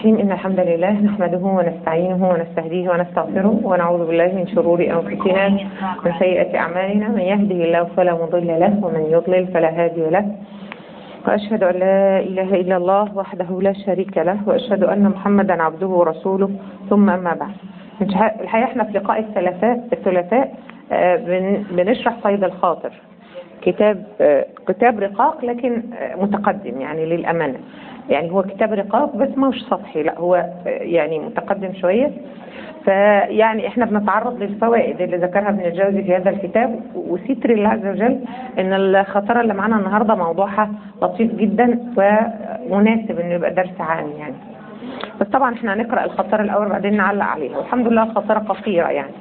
الرحيم إن الحمد لله نحمده ونستعينه ونستهديه ونستغفره ونعوذ بالله من شرور أنفسنا ومن سيئات أعمالنا من يهده الله فلا مضل له ومن يضلل فلا هادي له وأشهد أن لا إله إلا الله وحده لا شريك له وأشهد أن محمدا عبده ورسوله ثم أما بعد الحقيقة احنا في لقاء الثلاثاء الثلاثاء آه، بن- بنشرح صيد الخاطر كتاب آه، كتاب رقاق لكن آه، متقدم يعني للأمانة يعني هو كتاب رقاق بس ما هوش سطحي لا هو آه، يعني متقدم شوية فيعني احنا بنتعرض للفوائد اللي ذكرها ابن الجوزي في هذا الكتاب وستر الله عز وجل ان الخطرة اللي معانا النهاردة موضوعها لطيف جدا ومناسب انه يبقى درس عام يعني بس طبعا احنا هنقرأ الخطرة الاول بعدين نعلق عليها والحمد لله الخطرة قصيرة يعني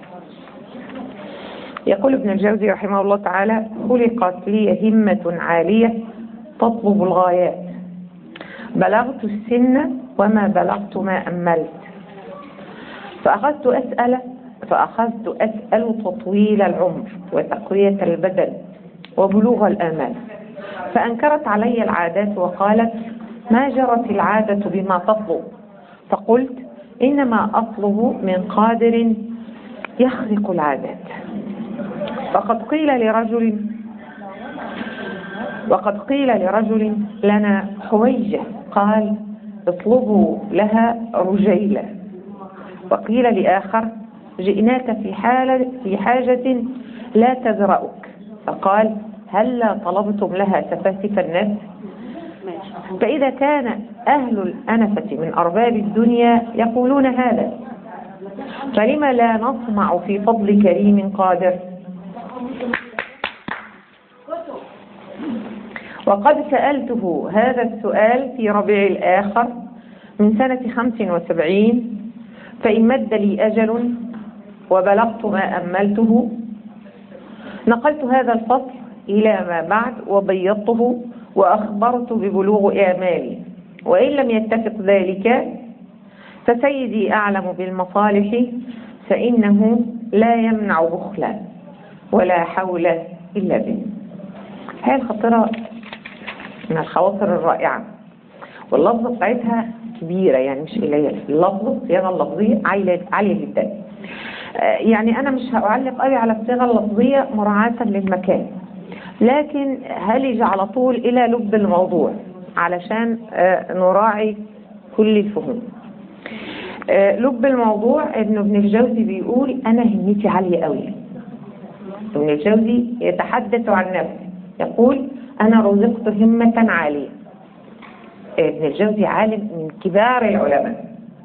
يقول ابن الجوزي رحمه الله تعالى خلقت لي همة عالية تطلب الغايات بلغت السن وما بلغت ما أملت فأخذت أسأل فأخذت أسأل تطويل العمر وتقوية البدن وبلوغ الآمال فأنكرت علي العادات وقالت ما جرت العادة بما تطلب فقلت إنما أطلب من قادر يخرق العادات وقد قيل لرجل وقد قيل لرجل لنا حويجة قال اطلبوا لها رجيلة وقيل لآخر جئناك في حالة في حاجة لا تزرأك فقال هلا طلبتم لها سفاسف الناس فإذا كان أهل الأنفة من أرباب الدنيا يقولون هذا فلم لا نطمع في فضل كريم قادر وقد سألته هذا السؤال في ربيع الآخر من سنة خمس وسبعين فإن مد لي أجل وبلغت ما أملته نقلت هذا الفصل إلى ما بعد وبيضته وأخبرت ببلوغ آمالي وإن لم يتفق ذلك فسيدي أعلم بالمصالح فإنه لا يمنع بخلا ولا حول إلا به هذه الخطرة من الخواطر الرائعة واللفظة بتاعتها كبيرة يعني مش قليلة اللفظة الصياغة اللفظية عالية عالية جدا آه، يعني أنا مش هأعلق قوي على الصيغة اللفظية مراعاة للمكان لكن هلج على طول إلى لب الموضوع علشان آه، نراعي كل الفهوم آه، لب الموضوع ان ابن الجوزي بيقول انا همتي عالية قوي ابن الجوزي يتحدث عن نفسه يقول انا رزقت همة عالية ابن الجوزي عالم من كبار العلماء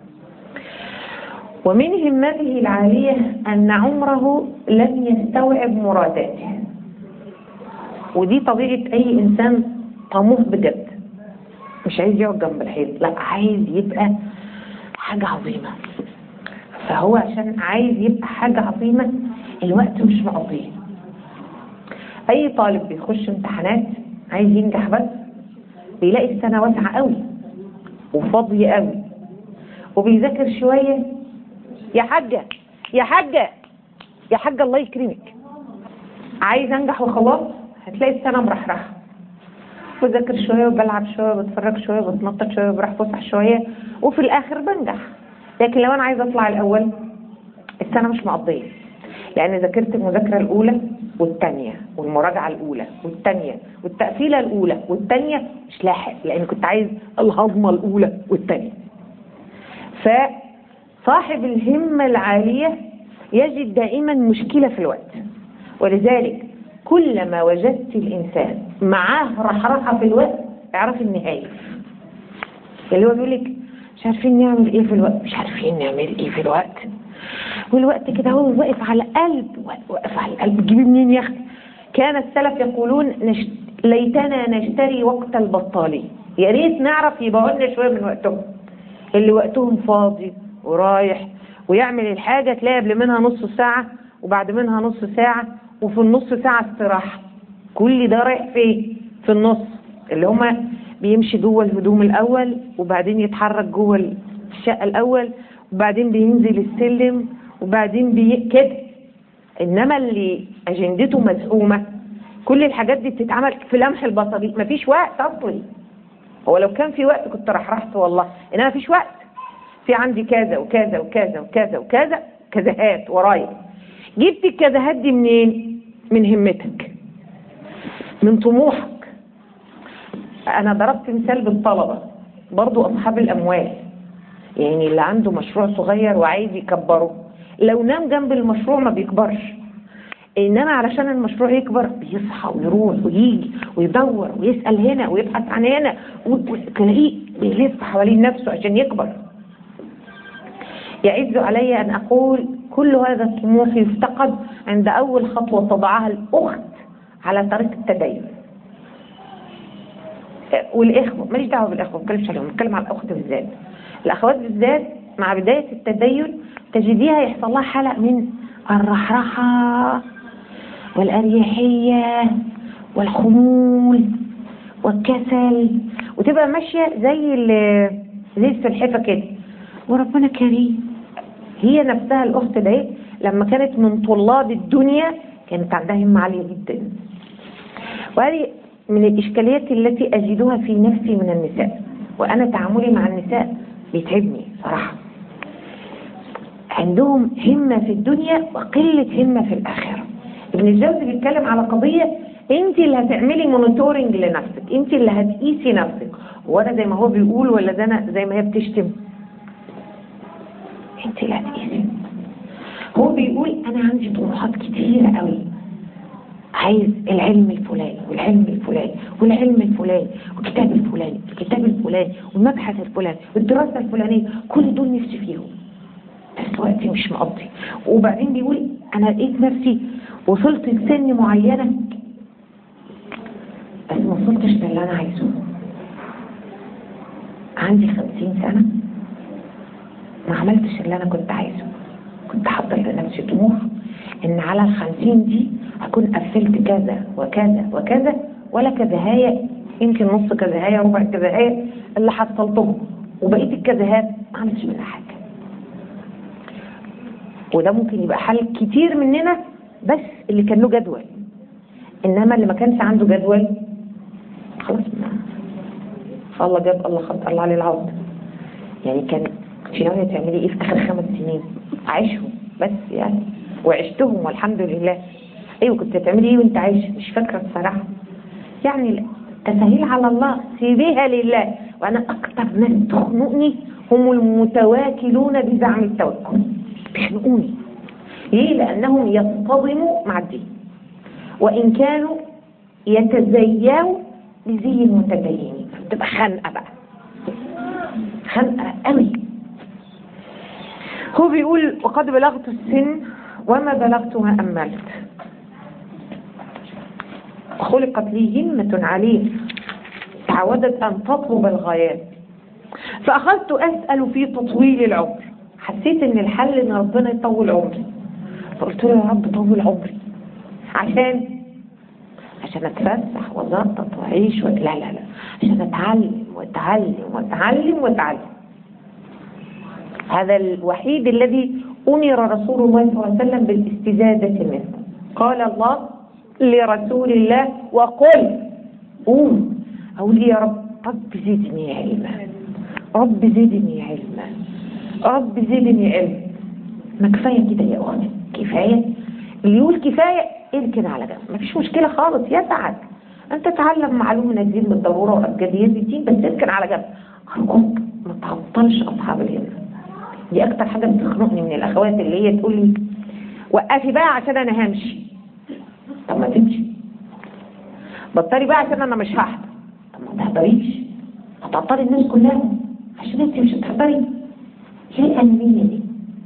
ومن همته العالية أن عمره لم يستوعب مراداته ودي طبيعة أي إنسان طموح بجد مش عايز يقعد جنب الحيط لا عايز يبقى حاجة عظيمة فهو عشان عايز يبقى حاجة عظيمة الوقت مش مقضيه أي طالب بيخش امتحانات عايز ينجح بس بيلاقي السنة واسعة قوي وفاضية قوي وبيذاكر شوية يا حاجة يا حاجة يا حاجة الله يكرمك عايز انجح وخلاص هتلاقي السنة مرحرحة بذاكر شوية وبلعب شوية وبتفرج شوية وبتنطط شوية وبروح فسح شوية وفي الآخر بنجح لكن لو أنا عايزة أطلع الأول السنة مش مقضية لأن ذاكرت المذاكرة الأولى والثانية والمراجعة الأولى والثانية والتقفيلة الأولى والثانية مش لاحق لأن كنت عايز الهضمة الأولى والثانية فصاحب الهمة العالية يجد دائما مشكلة في الوقت ولذلك كلما وجدت الإنسان معاه رحرحة في الوقت اعرف النهاية اللي هو بيقول لك مش عارفين نعمل ايه في الوقت مش عارفين نعمل ايه في الوقت والوقت كده هو واقف على قلب واقف على القلب تجيبي منين يا اختي كان السلف يقولون نش... ليتنا نشتري وقت البطالين يا ريت نعرف يبقوا لنا شويه من وقتهم اللي وقتهم فاضي ورايح ويعمل الحاجه تلاقي قبل منها نص ساعه وبعد منها نص ساعه وفي النص ساعه استراحه كل ده رايح فين في النص اللي هما بيمشي جوه الهدوم الاول وبعدين يتحرك جوه الشقه الاول وبعدين بينزل السلم وبعدين بي... كده انما اللي اجندته مزحومه كل الحاجات دي بتتعمل في لمح البصري مفيش وقت اصلي هو لو كان في وقت كنت رحرحت والله انما مفيش وقت في عندي كذا وكذا وكذا وكذا وكذا كذاهات ورايا جبت الكذاهات دي منين من همتك من طموحك انا ضربت مثال بالطلبة برضو اصحاب الاموال يعني اللي عنده مشروع صغير وعايز يكبره لو نام جنب المشروع ما بيكبرش انما علشان المشروع يكبر بيصحى ويروح ويجي ويدور ويسأل هنا ويبحث عن هنا وتلاقيه بيلف حوالين نفسه عشان يكبر يعز علي أن أقول كل هذا الطموح يفتقد عند أول خطوة تضعها الأخت على طريق التدين والإخوة ماليش دعوة بالإخوة ما بتكلمش عليهم بتكلم على الأخت بالذات الأخوات بالذات مع بداية التدين تجديها يحصل لها حالة من الرحرحة والأريحية والخمول والكسل وتبقى ماشية زي زي السلحفة كده وربنا كريم هي نفسها الأخت دي لما كانت من طلاب الدنيا كانت عندها همة عالية جدا وهذه من الإشكاليات التي أجدها في نفسي من النساء وأنا تعاملي مع النساء بيتعبني صراحة عندهم همة في الدنيا وقلة همة في الآخرة ابن الجوزي بيتكلم على قضية انت اللي هتعملي مونيتورنج لنفسك انت اللي هتقيسي نفسك وانا زي ما هو بيقول ولا ده انا زي ما هي بتشتم انت اللي هتقيسي هو بيقول انا عندي طموحات كتيرة قوي عايز العلم الفلاني والعلم الفلاني والعلم الفلاني والكتاب الفلاني والكتاب الفلاني والمبحث الفلاني والدراسة الفلانية كل دول نفسي فيهم بس وقتي مش مقضي وبعدين بيقول انا لقيت نفسي وصلت لسن معينة بس ما وصلتش للي انا عايزه عندي خمسين سنة ما عملتش اللي انا كنت عايزه كنت حاطه لنفسي طموح ان على الخمسين دي اكون قفلت كذا وكذا وكذا ولا كذهاية يمكن نص كذهاية ربع كذهاية اللي حصلتهم وبقيت الكذهات ما عملتش منها حاجة وده ممكن يبقى حال كتير مننا بس اللي كان له جدول انما اللي ما كانش عنده جدول خلاص ما الله جاب الله خد الله عليه العوض يعني كان كنت ناوية تعملي ايه في اخر خمس سنين عيشهم بس يعني وعشتهم والحمد لله ايوه كنت هتعملي ايه وانت عايشه مش فاكره الصراحه يعني تسهيل على الله سيبيها لله وانا اكتر ناس تخنقني هم المتواكلون بزعم التوكل بيخنقوني ليه لانهم يصطدموا مع الدين وان كانوا يتزينوا بزي المتدينين تبقى خنقه بقى خنقه قوي هو بيقول وقد بلغت السن وما بلغت ما أملت خلقت لي همة عليه تعودت أن تطلب الغايات فأخذت أسأل في تطويل العمر حسيت ان الحل ان ربنا يطول عمري فقلت له يا رب طول عمري عشان عشان اتفسح واظبط واعيش و... لا لا لا عشان اتعلم واتعلم واتعلم واتعلم هذا الوحيد الذي أمر رسول الله صلى الله عليه وسلم بالاستزادة منه قال الله لرسول الله وقل قوم أقول يا رب رب زدني علما رب زدني علما رب زدني علما ما كفاية كده يا أختي كفاية اللي يقول كفاية اركن على جنب مفيش مشكلة خالص يسعد أنت تتعلم معلومة من الدين بالضرورة وأبجديات الدين بس اركن على جنب أرجوك ما تعطلش أصحاب الهمة دي اكتر حاجة بتخنقني من الاخوات اللي هي تقول لي وقفي بقى عشان انا همشي طب ما تمشي بطلي بقى عشان انا مش هحضر طب ما تحضريش هتعطلي الناس كلها عشان انت مش هتحضري ليه الانانيه دي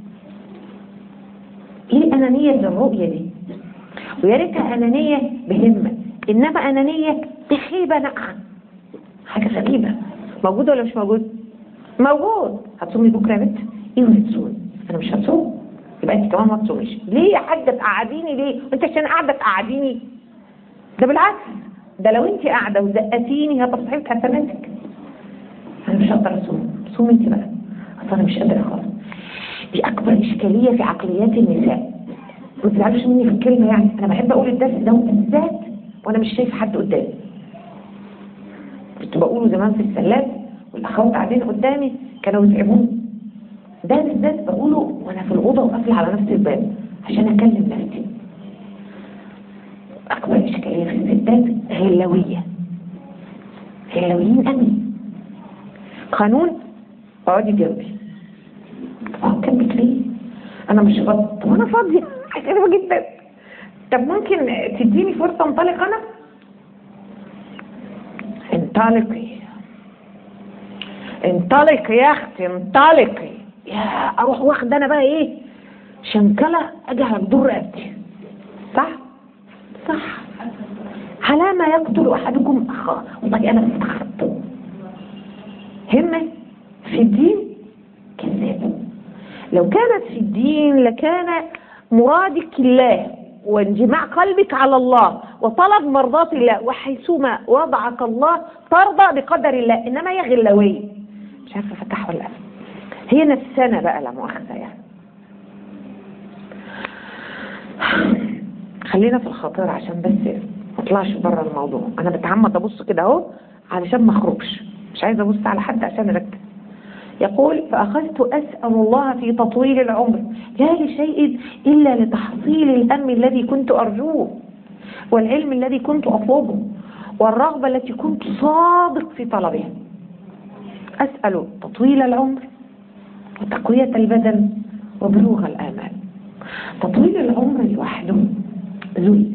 ليه الانانيه الرؤيه دي ويا ريتها انانيه بهمه انما انانيه بخيبه نقعه حاجه غريبه موجوده ولا مش موجوده موجود هتصومي بكره يا بنت ايه هتصومي انا مش هتصوم يبقى انت كمان ما تصوميش ليه يا حاجه تقعديني ليه انت عشان قاعده تقعديني ده بالعكس ده لو انت قاعده وزقتيني هتصحي لك حسناتك انا مش هقدر اصوم صومي انت بقى اصل انا مش قادره خالص دي اكبر اشكاليه في عقليات النساء ما تزعلوش مني في الكلمه يعني انا بحب اقول الدرس ده بالذات وانا مش شايف حد قدامي كنت بقوله زمان في السلات والاخوات قاعدين قدامي كانوا يتعبوني ده بالذات بقوله وانا في الاوضه وقافله على نفس الباب عشان اكلم نفسي اكبر اشكاليه في الستات غلويه غلويين قوي قانون اقعدي جنبي اه جنبك ليه انا مش فاضيه طب انا فاضيه غريبه جدا طب ممكن تديني فرصه انطلق انا انطلقي انطلقي يا اختي انطلقي يا اروح واخده انا بقى ايه شنكله اجي هتضر رقبتي صح صح على ما يقتل احدكم اخاه والله انا استغربت همه في الدين كذاب لو كانت في الدين لكان مرادك الله وانجماع قلبك على الله وطلب مرضات الله وحيثما وضعك الله ترضى بقدر الله انما هي غلويه مش عارفه فتح ولا قفل هي نفسنا بقى لا مؤاخذه يعني خلينا في الخطير عشان بس ما اطلعش بره الموضوع انا بتعمد ابص كده اهو علشان ما اخرجش مش عايزه ابص على حد عشان اركز يقول فأخذت أسأل الله في تطويل العمر لا لشيء إلا لتحصيل الهم الذي كنت أرجوه والعلم الذي كنت أطلبه والرغبة التي كنت صادق في طلبها أسأل تطويل العمر وتقوية البدن وبلوغ الآمال تطويل العمر لوحده ذل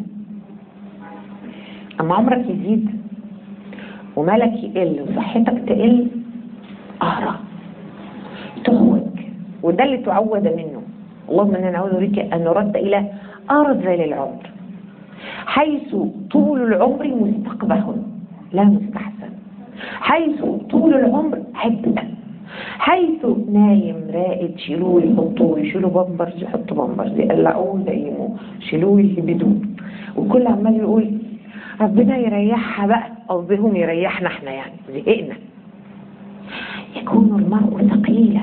أما عمرك يزيد ومالك يقل وصحتك تقل أهرب تعوج وده اللي تعود منه اللهم انا نعوذ بك ان نرد الى ارذل العمر حيث طول العمر مستقبح لا مستحسن حيث طول العمر عبء حيث نايم رائد شيلوه يحطوه يشيلوا بامبرز يحطوا بامبرز يقلعوه ينيموه شيلوه يهبدوه وكل عمال يقول ربنا يريحها بقى قصدهم يريحنا احنا يعني زهقنا يكون المرء ثقيلا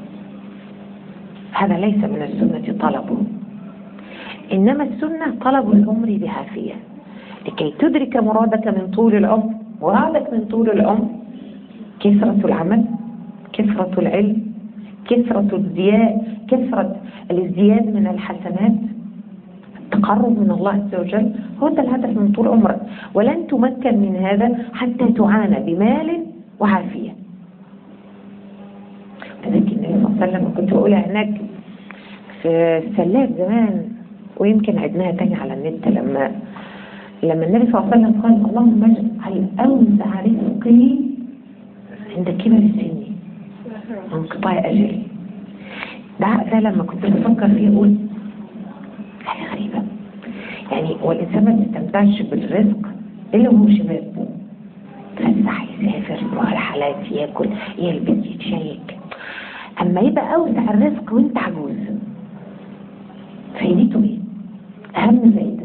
هذا ليس من السنة طلبه إنما السنة طلب العمر بعافية لكي تدرك مرادك من طول العمر مرادك من طول العمر كثرة العمل كثرة العلم كثرة الزياد كثرة الازدياد من الحسنات التقرب من الله عز وجل هو ده الهدف من طول عمرك ولن تمكن من هذا حتى تعانى بمال وعافية لذلك النبي صلى الله عليه وسلم كنت بقولها هناك في السلات زمان ويمكن عدناها تاني على النت لما لما النبي صلى الله عليه وسلم قال اللهم اجعل اوسع رزقي عند كبر سني وانقطاع اجلي ده ده لما كنت بفكر فيه اقول حاجه غريبه يعني والانسان ما بيستمتعش بالرزق الا وهو شباب يتفسح يسافر يروح رحلات ياكل يلبس يتشيك اما يبقى اوسع الرزق وانت عجوز فايدته ايه اهم فايده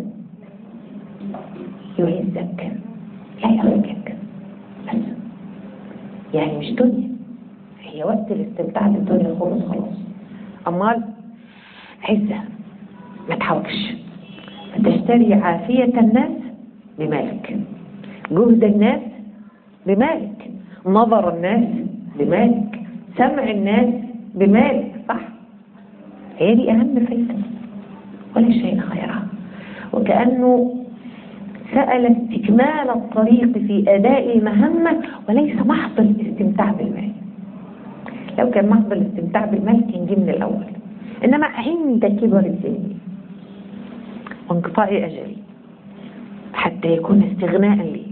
يعزك لا يخرجك بس يعني مش دنيا هي وقت الاستمتاع بالدنيا خلص خلاص امال عزه ما تحوكش تشتري عافيه الناس بمالك جهد الناس بمالك نظر الناس بمالك سمع الناس بمالك صح هي دي أهم فايدة ولا شيء غيرها وكأنه سأل استكمال الطريق في أداء المهمة وليس محض الاستمتاع بالمال لو كان محض الاستمتاع بالمال كان جه من الأول إنما عند كبر السن وانقطاع أجلي حتى يكون استغناء لي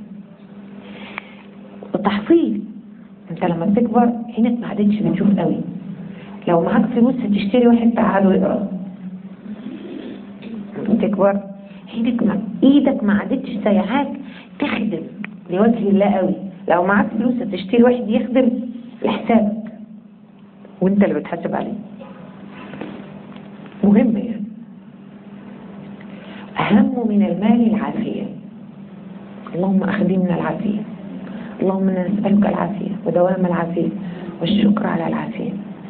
وتحصيل انت لما بتكبر عينك ما عادتش بتشوف قوي لو معاك فلوس هتشتري واحد تعالوا يقرا لما تكبر عينك ما ايدك ما عادتش سايعاك تخدم لوجه الله قوي لو معاك فلوس هتشتري واحد يخدم لحسابك وانت اللي بتحاسب عليه مهم يعني أهم من المال العافية اللهم أخدمنا العافية اللهم انا نسألك العافية ودوام العافية والشكر على العافية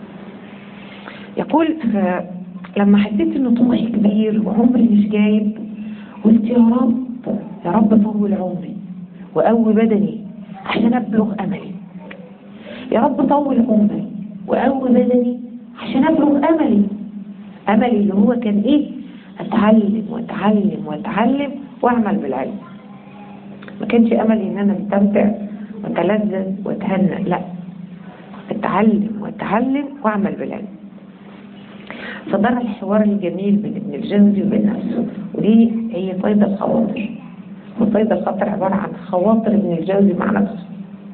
يقول لما حسيت ان طموحي كبير وعمري مش جايب قلت يا رب يا رب طول عمري وقوي بدني عشان ابلغ املي يا رب طول عمري وقوي بدني عشان ابلغ املي املي اللي هو كان ايه اتعلم واتعلم واتعلم واعمل بالعلم ما كانش املي ان انا استمتع واتلذذ واتهنى لا اتعلم واتعلم واعمل بالعلم فدار الحوار الجميل بين ابن الجوزي وبين نفسه ودي هي فيض الخواطر وفيض الخاطر عبارة عن خواطر ابن الجوزي مع نفسه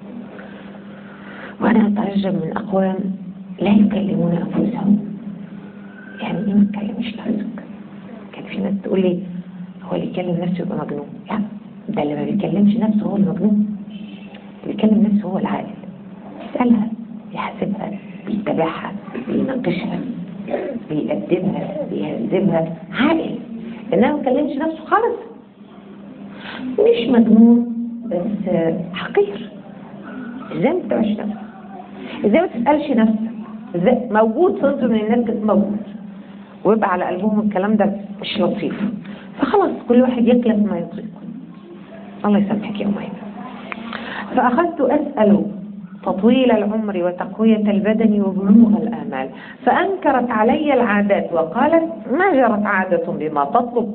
وأنا أتعجب من أقوام لا يكلمون أنفسهم يعني إيه ما تكلمش نفسك كان في ناس تقول لي هو اللي يكلم نفسه يبقى مجنون لا ده اللي ما بيكلمش نفسه هو المجنون اللي بيكلم نفسه هو العاقل يسألها يحاسبها بيتابعها بيناقشها بيأدبها بيهذبها عاقل انها ما تكلمش نفسه خالص مش مجنون بس حقير ازاي ما تتابعش نفسك ازاي ما تسألش نفسك ازاي موجود صنف من الناس كده موجود ويبقى على قلبهم الكلام ده مش لطيف فخلاص كل واحد يكلف ما يطيق الله يسامحك يا أميمة فأخذت أسأل تطويل العمر وتقوية البدن وبلوغ الآمال فأنكرت علي العادات وقالت ما جرت عادة بما تطلب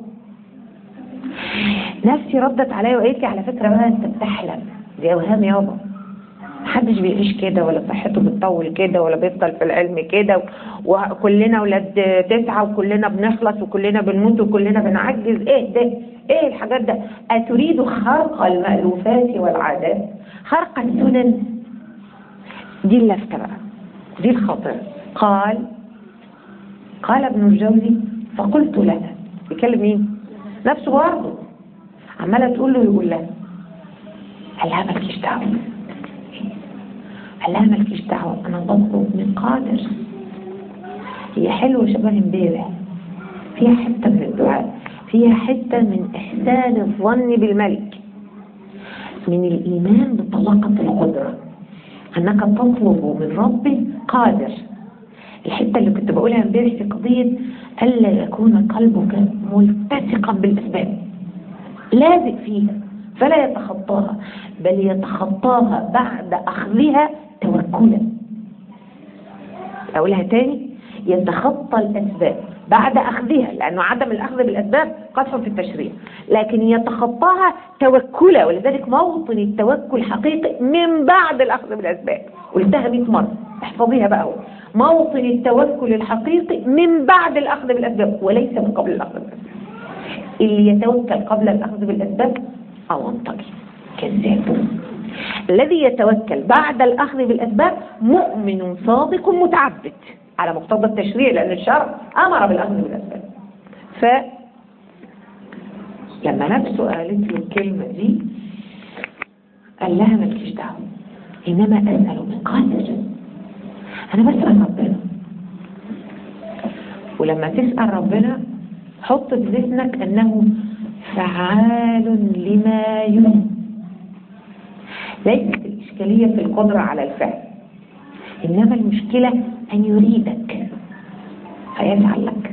نفسي ردت علي وقالت لي على فكرة بقى أنت بتحلم دي أوهام يابا محدش بيعيش كده ولا صحته بتطول كده ولا بيفضل في العلم كده وكلنا ولاد تسعة وكلنا بنخلص وكلنا بنموت وكلنا بنعجز ايه ده ايه الحاجات ده اتريد خرق المألوفات والعادات خرق السنن دي اللفتة بقى دي الخطر قال قال ابن الجوزي فقلت لها بيكلم مين نفسه برضه عماله تقول له يقول لها قال لها مالكيش دعوه قال لها مالكيش دعوه انا بطلب من قادر هي حلوه شبه امبارح فيها حته من الدعاء فيها حته من احسان الظن بالملك من الايمان بطلاقه القدره انك تطلب من رب قادر الحته اللي كنت بقولها امبارح في قضيه الا يكون قلبك ملتصقا بالاسباب لازق فيها فلا يتخطاها بل يتخطاها بعد اخذها توكلا اقولها تاني يتخطى الاسباب بعد اخذها لانه عدم الاخذ بالاسباب قدح في التشريع لكن يتخطاها توكلا ولذلك موطن التوكل حقيقي من بعد الاخذ بالاسباب قلتها 100 مره احفظيها بقى هو موطن التوكل الحقيقي من بعد الاخذ بالاسباب وليس من قبل الاخذ بالاسباب اللي يتوكل قبل الاخذ بالاسباب او انطقي كذاب الذي يتوكل بعد الاخذ بالاسباب مؤمن صادق متعبد على مقتضى التشريع لأن الشرع أمر بالأخذ بالأسباب ف لما نفسه قالت له الكلمة دي قال لها مالكيش دعوة إنما أسأل من قادر أنا بسأل ربنا ولما تسأل ربنا حط في ذهنك أنه فعال لما يريد ليست الإشكالية في القدرة على الفعل إنما المشكلة أن يريدك فيجعل لك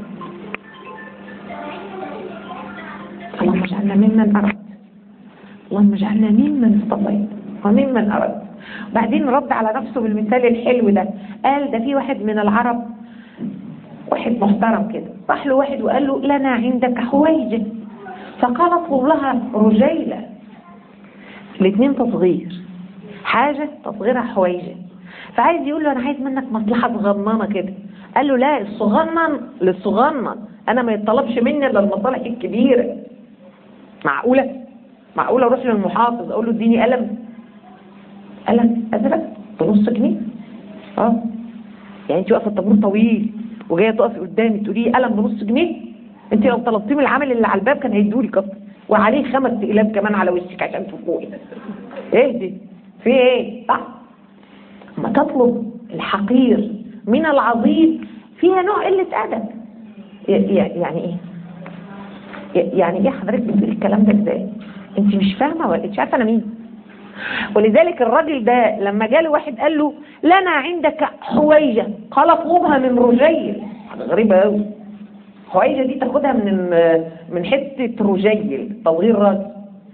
اللهم اجعلنا ممن أردت اللهم اجعلنا ممن اصطفيت وممن أردت بعدين رد على نفسه بالمثال الحلو ده قال ده في واحد من العرب واحد محترم كده راح له واحد وقال له لنا عندك حويجة فقال اطلب لها رجيلة الاثنين تصغير حاجة تصغيرها حويجة فعايز يقول له انا عايز منك مصلحة صغننة كده قال له لا الصغنن للصغنن انا ما يطلبش مني الا المصالح الكبيرة معقولة معقولة اروح للمحافظ اقول له اديني قلم قلم ازرق بنص جنيه اه يعني انت واقفه الطابور طويل وجايه تقفي قدامي تقولي لي قلم بنص جنيه انت لو طلبتيه من العامل اللي على الباب كان هيدولي كفر وعليه خمس اقلام كمان على وشك عشان تفوقي ايه دي في ايه صح ما تطلب الحقير من العظيم فيها نوع قلة أدب يعني ايه يعني ايه حضرتك بتقولي الكلام ده ازاي انت مش فاهمه ولا مش عارفه انا مين ولذلك الراجل ده لما جاله واحد قال له لنا عندك حويجة قال اطلبها من رجيل حاجه غريبه قوي حويجة دي تاخدها من من حته رجيل تصغير راس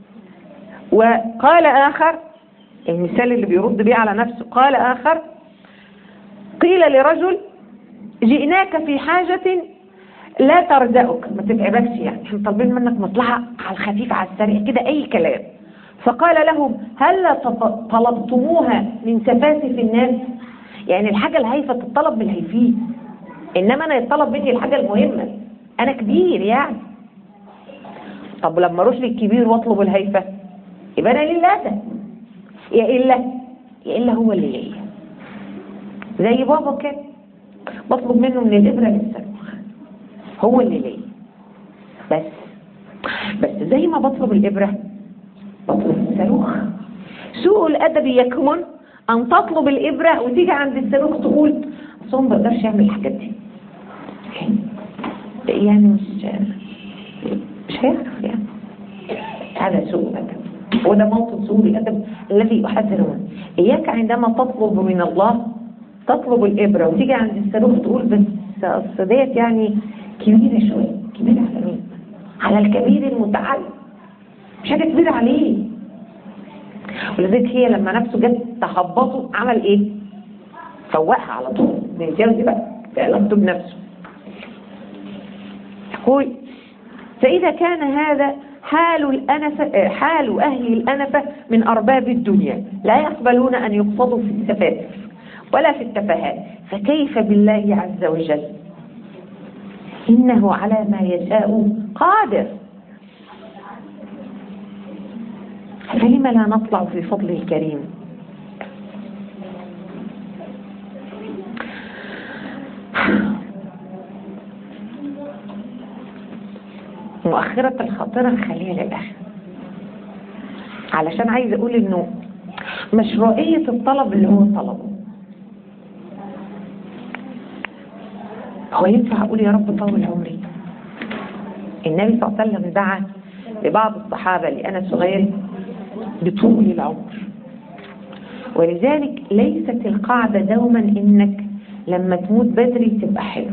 وقال اخر المثال اللي بيرد بيه على نفسه قال آخر قيل لرجل جئناك في حاجة لا ترزقك ما تتعبكش يعني احنا طالبين منك مطلعة على الخفيف على السريع كده أي كلام فقال لهم هل طلبتموها من سفاسف الناس يعني الحاجة الهايفة تطلب من الهيفين إنما أنا يطلب مني الحاجة المهمة أنا كبير يعني طب لما اروح للكبير واطلب الهيفة يبقى أنا لله يا إلا يا إلا هو اللي ليا زي بابا كده بطلب منه من الإبرة للصاروخ هو اللي ليا بس بس زي ما بطلب الإبرة بطلب الصاروخ سوء الأدب يكمن أن تطلب الإبرة وتيجي عند الصاروخ تقول أصلا ما بقدرش أعمل الحاجات دي يعني مش مش هيعرف يعني هذا سوء الأدب وده موطن سوء الأدب الذي أحذر منه إياك عندما تطلب من الله تطلب الإبرة وتيجي عند الصاروخ تقول بس أصل ديت يعني كبيرة شوية كبيرة على مين؟ على الكبير المتعلم مش حاجة كبيرة عليه ولذلك هي لما نفسه جت تخبطه عمل ايه؟ فوقها على طول بيجاوز بقى في علاقته بنفسه يقول فإذا كان هذا حال الأنفة حال أهل الأنفة من أرباب الدنيا لا يقبلون أن يقصدوا في السفاسف ولا في التفاهات فكيف بالله عز وجل إنه على ما يشاء قادر فلم لا نطلع في فضل الكريم مؤخرة الخاطرة نخليها للآخر علشان عايز أقول إنه مشروعية الطلب اللي هو طلبه هو ينفع أقول يا رب طول عمري النبي صلى الله عليه وسلم دعا لبعض الصحابة لأنا صغير بطول العمر ولذلك ليست القاعدة دوما إنك لما تموت بدري تبقى حلو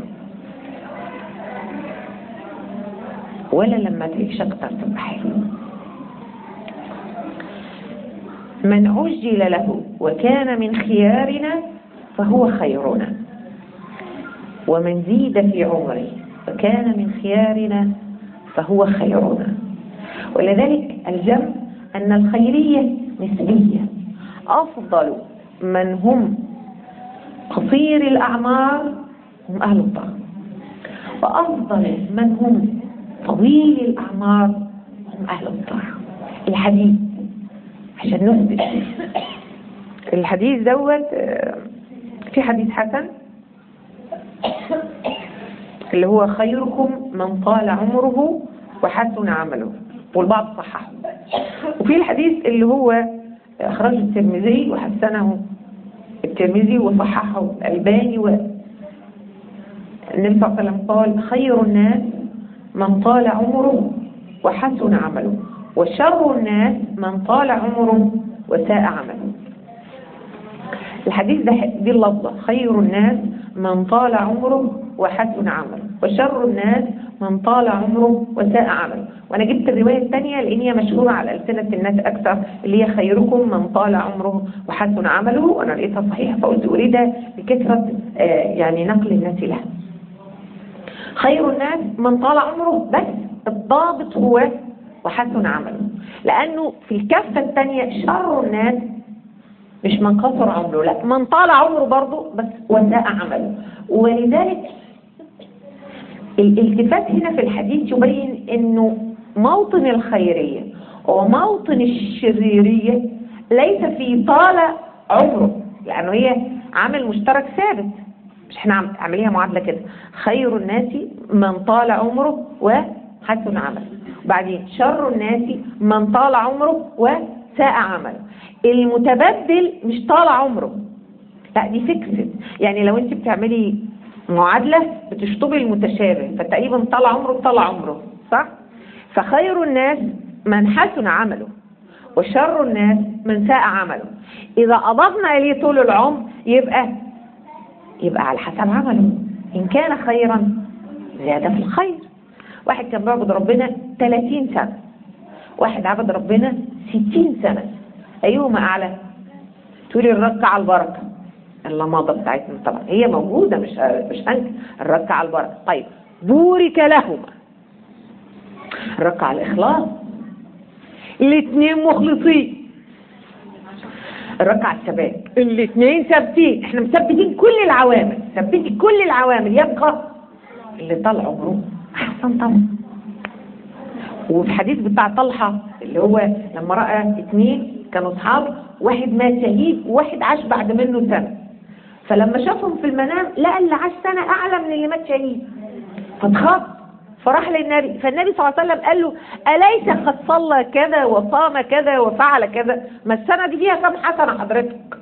ولا لما تعيش أكتر تبقى حلو من عجل له وكان من خيارنا فهو خيرنا ومن زيد في عمره وكان من خيارنا فهو خيرنا ولذلك الجمع أن الخيرية نسبية أفضل من هم قصير الأعمار هم أهل الطاعة وأفضل من هم طويل الأعمار هم أهل الطاعة الحديث عشان نثبت الحديث دوت في حديث حسن اللي هو خيركم من طال عمره وحسن عمله والبعض صححه وفي الحديث اللي هو أخرجه الترمذي وحسنه الترمذي وصححه الألباني و النبي صلى الله عليه وسلم قال خير الناس من طال عمره وحسن عمله وشر الناس من طال عمره وساء عمله الحديث ده دي اللفظة خير الناس من طال عمره وحسن عمله وشر الناس من طال عمره وساء عمله وانا جبت الرواية الثانية لان هي مشهورة على ألسنة الناس اكثر اللي هي خيركم من طال عمره وحسن عمله وانا لقيتها صحيحة فقلت اريد بكثرة آه يعني نقل الناس لها خير الناس من طال عمره بس الضابط هو وحسن عمله لانه في الكفة الثانية شر الناس مش من قصر عمره لا من طال عمره برضه بس وساء عمله ولذلك الالتفات هنا في الحديث يبين انه موطن الخيرية وموطن الشريرية ليس في طال عمره لانه هي عامل مشترك ثابت مش احنا عاملينها معادلة كده خير الناس من طال عمره وحسن عمله وبعدين شر الناس من طال عمره وساء عمله المتبدل مش طال عمره لا دي فيكسد يعني لو انت بتعملي معادلة بتشطبي المتشابه فتقريبا طال عمره طال عمره صح فخير الناس من حسن عمله وشر الناس من ساء عمله إذا أضفنا إليه طول العمر يبقى يبقى على حسب عمله إن كان خيرا زيادة في الخير واحد كان بيعبد ربنا 30 سنة واحد عبد ربنا 60 سنة أيهما أعلى تقولي الركعة البركة اللمضة بتاعتنا طبعا هي موجودة مش مش هنك الركعة على البركة طيب بورك لهما الركعة على الإخلاص الاثنين مخلصين الركعة الثبات الاثنين ثابتين احنا مثبتين كل العوامل ثبتي كل العوامل يبقى اللي طلع عمره احسن طبعا وفي حديث بتاع طلحة اللي هو لما رأى اثنين كانوا اصحاب واحد مات شهيد وواحد عاش بعد منه سنة فلما شافهم في المنام لقى اللي عاش سنة أعلى من اللي مات شهيد فاتخاف فراح للنبي فالنبي صلى الله عليه وسلم قال له أليس قد صلى كذا وصام كذا وفعل كذا ما السنة دي فيها كم حسنة حضرتك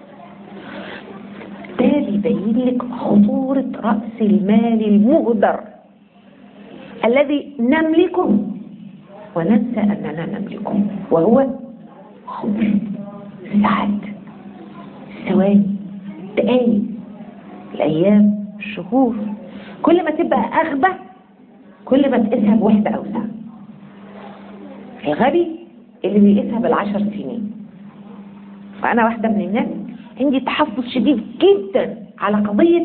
ده بيبين لك خطورة رأس المال المهدر الذي نملكه وننسى أننا نملكه وهو عمر ساعات ثواني دقايق الأيام الشهور كل ما تبقى أغبى كل ما تقيسها بوحدة أوسع الغبي اللي بيقيسها بالعشر سنين فأنا واحدة من الناس عندي تحفظ شديد جدا على قضية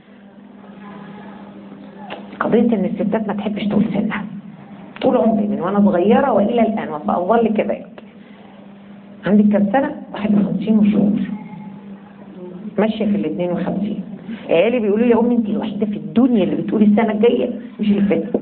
قضية إن الستات ما تحبش تقول سنها طول عمري من وأنا صغيرة وإلى الآن وسأظل كذلك عندك كام سنة؟ 51 وشهور ماشية في ال 52 عيالي بيقولوا لي يا أمي أنت الوحيدة في الدنيا اللي بتقولي السنة الجاية مش اللي فاتت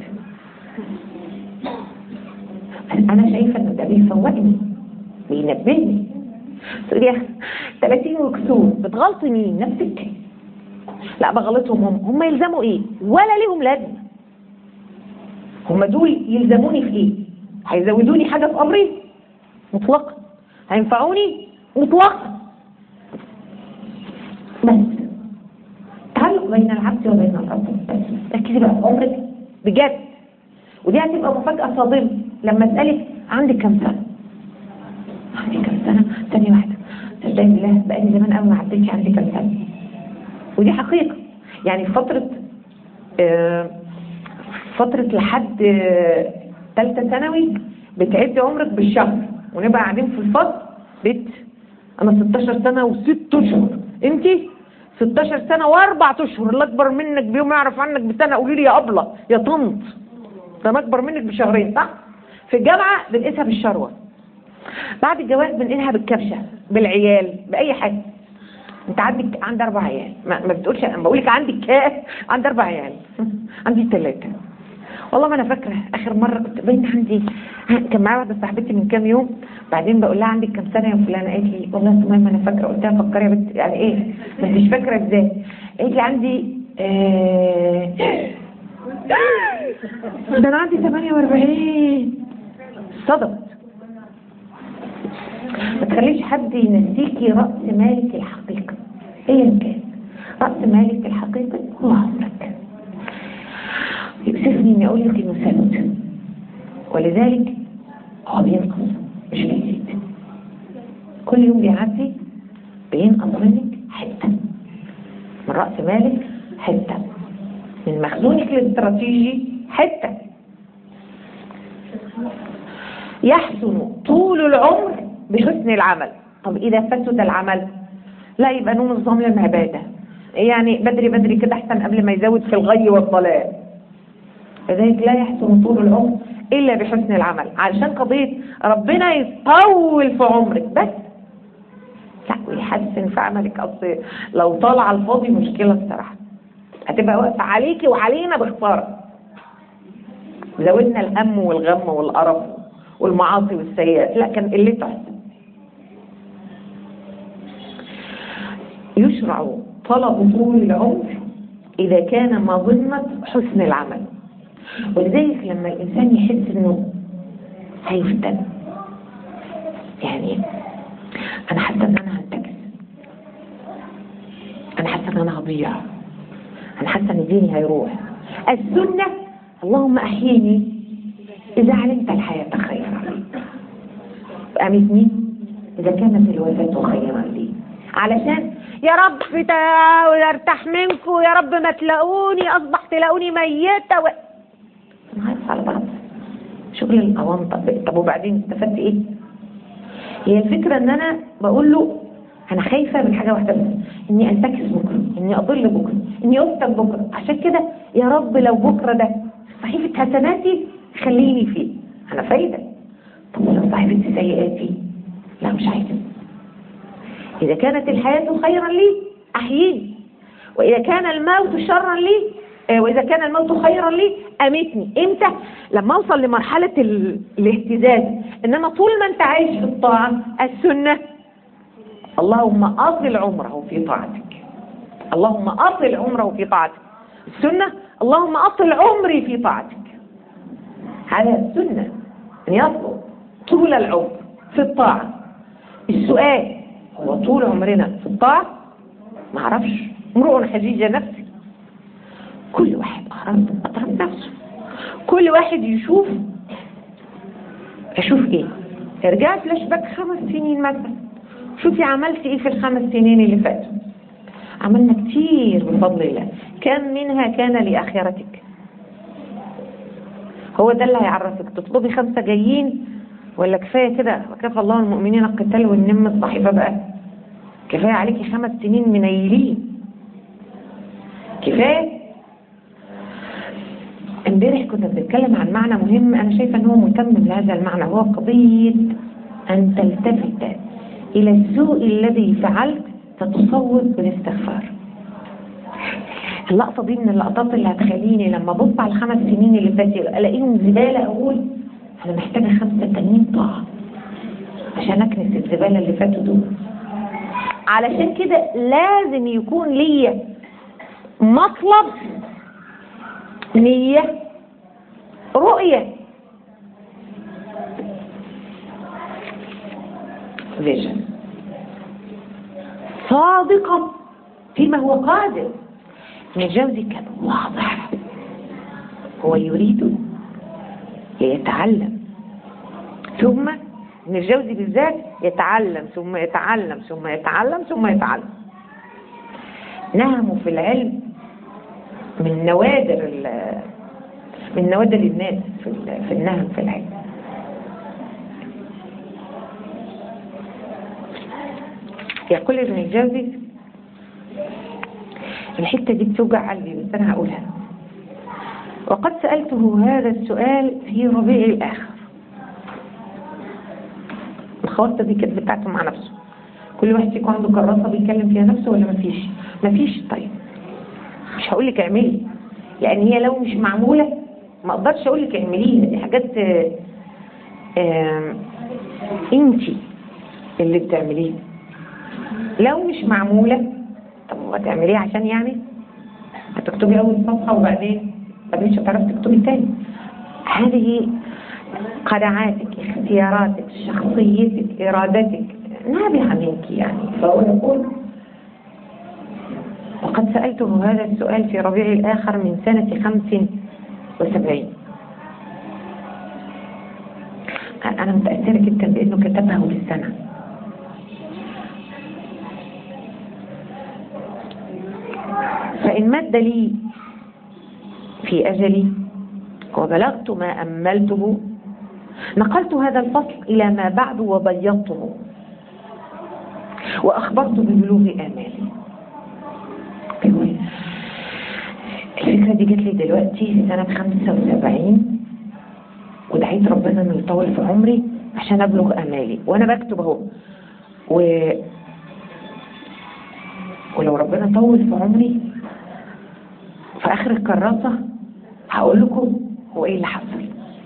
أنا شايفة إن ده بيفوقني بينبهني تقولي يا 30 وكسور بتغلطي مين؟ نفسك؟ لا بغلطهم هم هم يلزموا إيه؟ ولا ليهم لازمة هم دول يلزموني في إيه؟ هيزودوني حاجة في أمري؟ مطلقا هينفعوني؟ مطلقا بس تعلق بين العبد وبين الرب بس ركزي بقى في عمرك بجد ودي هتبقى مفاجأة صادمة لما اسألك عندك كام سنة؟ عندي كام سنة؟ ثانية واحدة صدقني بالله بقالي زمان قوي ما عدتش عندي كام سنة ودي حقيقة يعني في فترة آه، فترة لحد آه، تالتة ثانوي بتعد عمرك بالشهر ونبقى قاعدين في الفصل بيت انا 16 سنة وست اشهر انت 16 سنة واربع اشهر اللي اكبر منك بيوم يعرف عنك بسنة قولي لي يا ابلة يا طنط ده انا اكبر منك بشهرين صح في الجامعة بنقيسها بالشروة بعد الجواز بنقيسها بالكبشة بالعيال بأي حاجة انت عندك عندي اربع عيال ما, ما بتقولش انا بقول لك عندك كام عندي اربع عيال عندي ثلاثة والله ما انا فاكره اخر مره كنت باين عندي كان معايا واحده صاحبتي من كام يوم بعدين بقول لها عندك كام سنه يا فلانه قالت لي والله تمام انا فاكره قلت لها فكري يا بنت يعني ايه ما انتش فاكره ازاي قالت لي عندي آه ده انا عندي 48 صدقت ما تخليش حد ينسيكي رأس مالك الحقيقي ايا كان رأس مالك الحقيقي هو عمرك يؤسفني اني اقول لك انه ثابت ولذلك هو بينقص مش بيزيد كل يوم بيعدي بينقص منك حته من راس مالك حته من مخزونك الاستراتيجي حته يحسن طول العمر بحسن العمل طب اذا فسد العمل لا يبقى نوم الظلم عباده يعني بدري بدري كده احسن قبل ما يزود في الغي والضلال لذلك لا يحسن طول العمر إلا بحسن العمل علشان قضية ربنا يطول في عمرك بس لا ويحسن في عملك أصل لو طال على الفاضي مشكلة الصراحة هتبقى واقفة عليكي وعلينا بخسارة زودنا الهم والغم والقرف والمعاصي والسيئات لا كان قلته أحسن يشرع طلب طول العمر إذا كان مظنة حسن العمل ولذلك لما الإنسان يحس إنه هيفتن يعني أنا حاسة إن أنا هنتكس أنا حاسة إن أنا هضيع أنا حاسة إن ديني هيروح السنة اللهم أحييني إذا علمت الحياة خيرا أمتني إذا كانت الوفاة خيرا لي علشان يا رب تا- ارتاح منكم يا رب ما تلاقوني أصبح تلاقوني ميتة و... انا عارف على بعض شغل القوام طب طب وبعدين استفدت ايه هي الفكره ان انا بقول له انا خايفه من حاجه واحده بس اني انتكس بكره اني اضل بكره اني افتن بكره عشان كده يا رب لو بكره ده صحيفه حسناتي خليني فيه انا فايده طب لو صحيفه سيئاتي لا مش عايزه اذا كانت الحياه خيرا لي احييني واذا كان الموت شرا لي آه، واذا كان الموت خيرا لي امتني امتى لما اوصل لمرحله ال- الاهتزاز انما طول ما انت عايش في الطاعه السنه اللهم اطل عمره في طاعتك اللهم اطل عمره في طاعتك السنه اللهم اطل عمري في طاعتك هذا السنه ان يطلب طول العمر في الطاعه السؤال هو طول عمرنا في الطاعه ما اعرفش امرؤ حجيج نفسه كل واحد أهرب أضرب نفسه كل واحد يشوف أشوف إيه ارجع فلاش باك خمس سنين مثلا شوفي عملت إيه في الخمس سنين اللي فاتوا عملنا كتير بفضل الله كم منها كان لآخرتك هو ده اللي هيعرفك تطلبي خمسة جايين ولا كفاية كده وكفى الله المؤمنين القتال والنم الصحيفة بقى كفاية عليكي خمس سنين منيلين كفاية امبارح كنا بنتكلم عن معنى مهم انا شايفه ان هو متمم لهذا المعنى هو قضيه ان تلتفت الى السوء الذي فعلت فتصوب بالاستغفار اللقطه دي من اللقطات اللي هتخليني لما ابص على الخمس سنين اللي فاتوا الاقيهم زباله اقول انا محتاجه خمسه تانيين طاعه عشان اكنس الزباله اللي فاتوا دول علشان كده لازم يكون ليا مطلب نية رؤية فيجن صادقة فيما هو قادر ابن الجوزي كان واضح هو يريد ليتعلم ثم ابن الجوزي بالذات يتعلم ثم يتعلم ثم يتعلم ثم يتعلم نهمه في العلم من نوادر ال- من نوادر الناس في ال- في النهم في العلم يقول ابن الجوزي الحتة دي بتوجع قلبي بس أنا هقولها وقد سألته هذا السؤال في ربيع الآخر الخواطة دي كانت بتاعته مع نفسه كل واحد فيكم عنده كراسة بيتكلم فيها نفسه ولا مفيش مفيش طيب مش هقول لك اعملي لان هي لو مش معموله ما اقدرش اقول لك اعمليها دي حاجات انت اللي بتعمليها لو مش معموله طب هتعمليها عشان يعني هتكتبي اول صفحه وبعدين بعدين مش هتعرفي تكتبي تاني هذه قناعاتك اختياراتك شخصيتك ارادتك نابعه منك يعني فهو يقول وقد سألته هذا السؤال في ربيع الآخر من سنة خمس وسبعين أنا متأثرة جدا بأنه كتبها بالسنة فإن مد لي في أجلي وبلغت ما أملته نقلت هذا الفصل إلى ما بعد وبيضته وأخبرت ببلوغ آمالي بيقول الفكرة دي جت لي دلوقتي في سنة 75 ودعيت ربنا انه يطول في عمري عشان ابلغ امالي وانا بكتب اهو و... ولو ربنا طول في عمري في اخر الكراسة هقول لكم هو ايه اللي حصل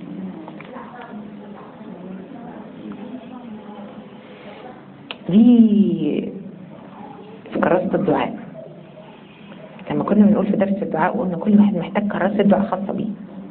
دي في كراسة الدعاء لما كنا بنقول في درس الدعاء قلنا كل واحد محتاج كراسة دعاء خاصة بيه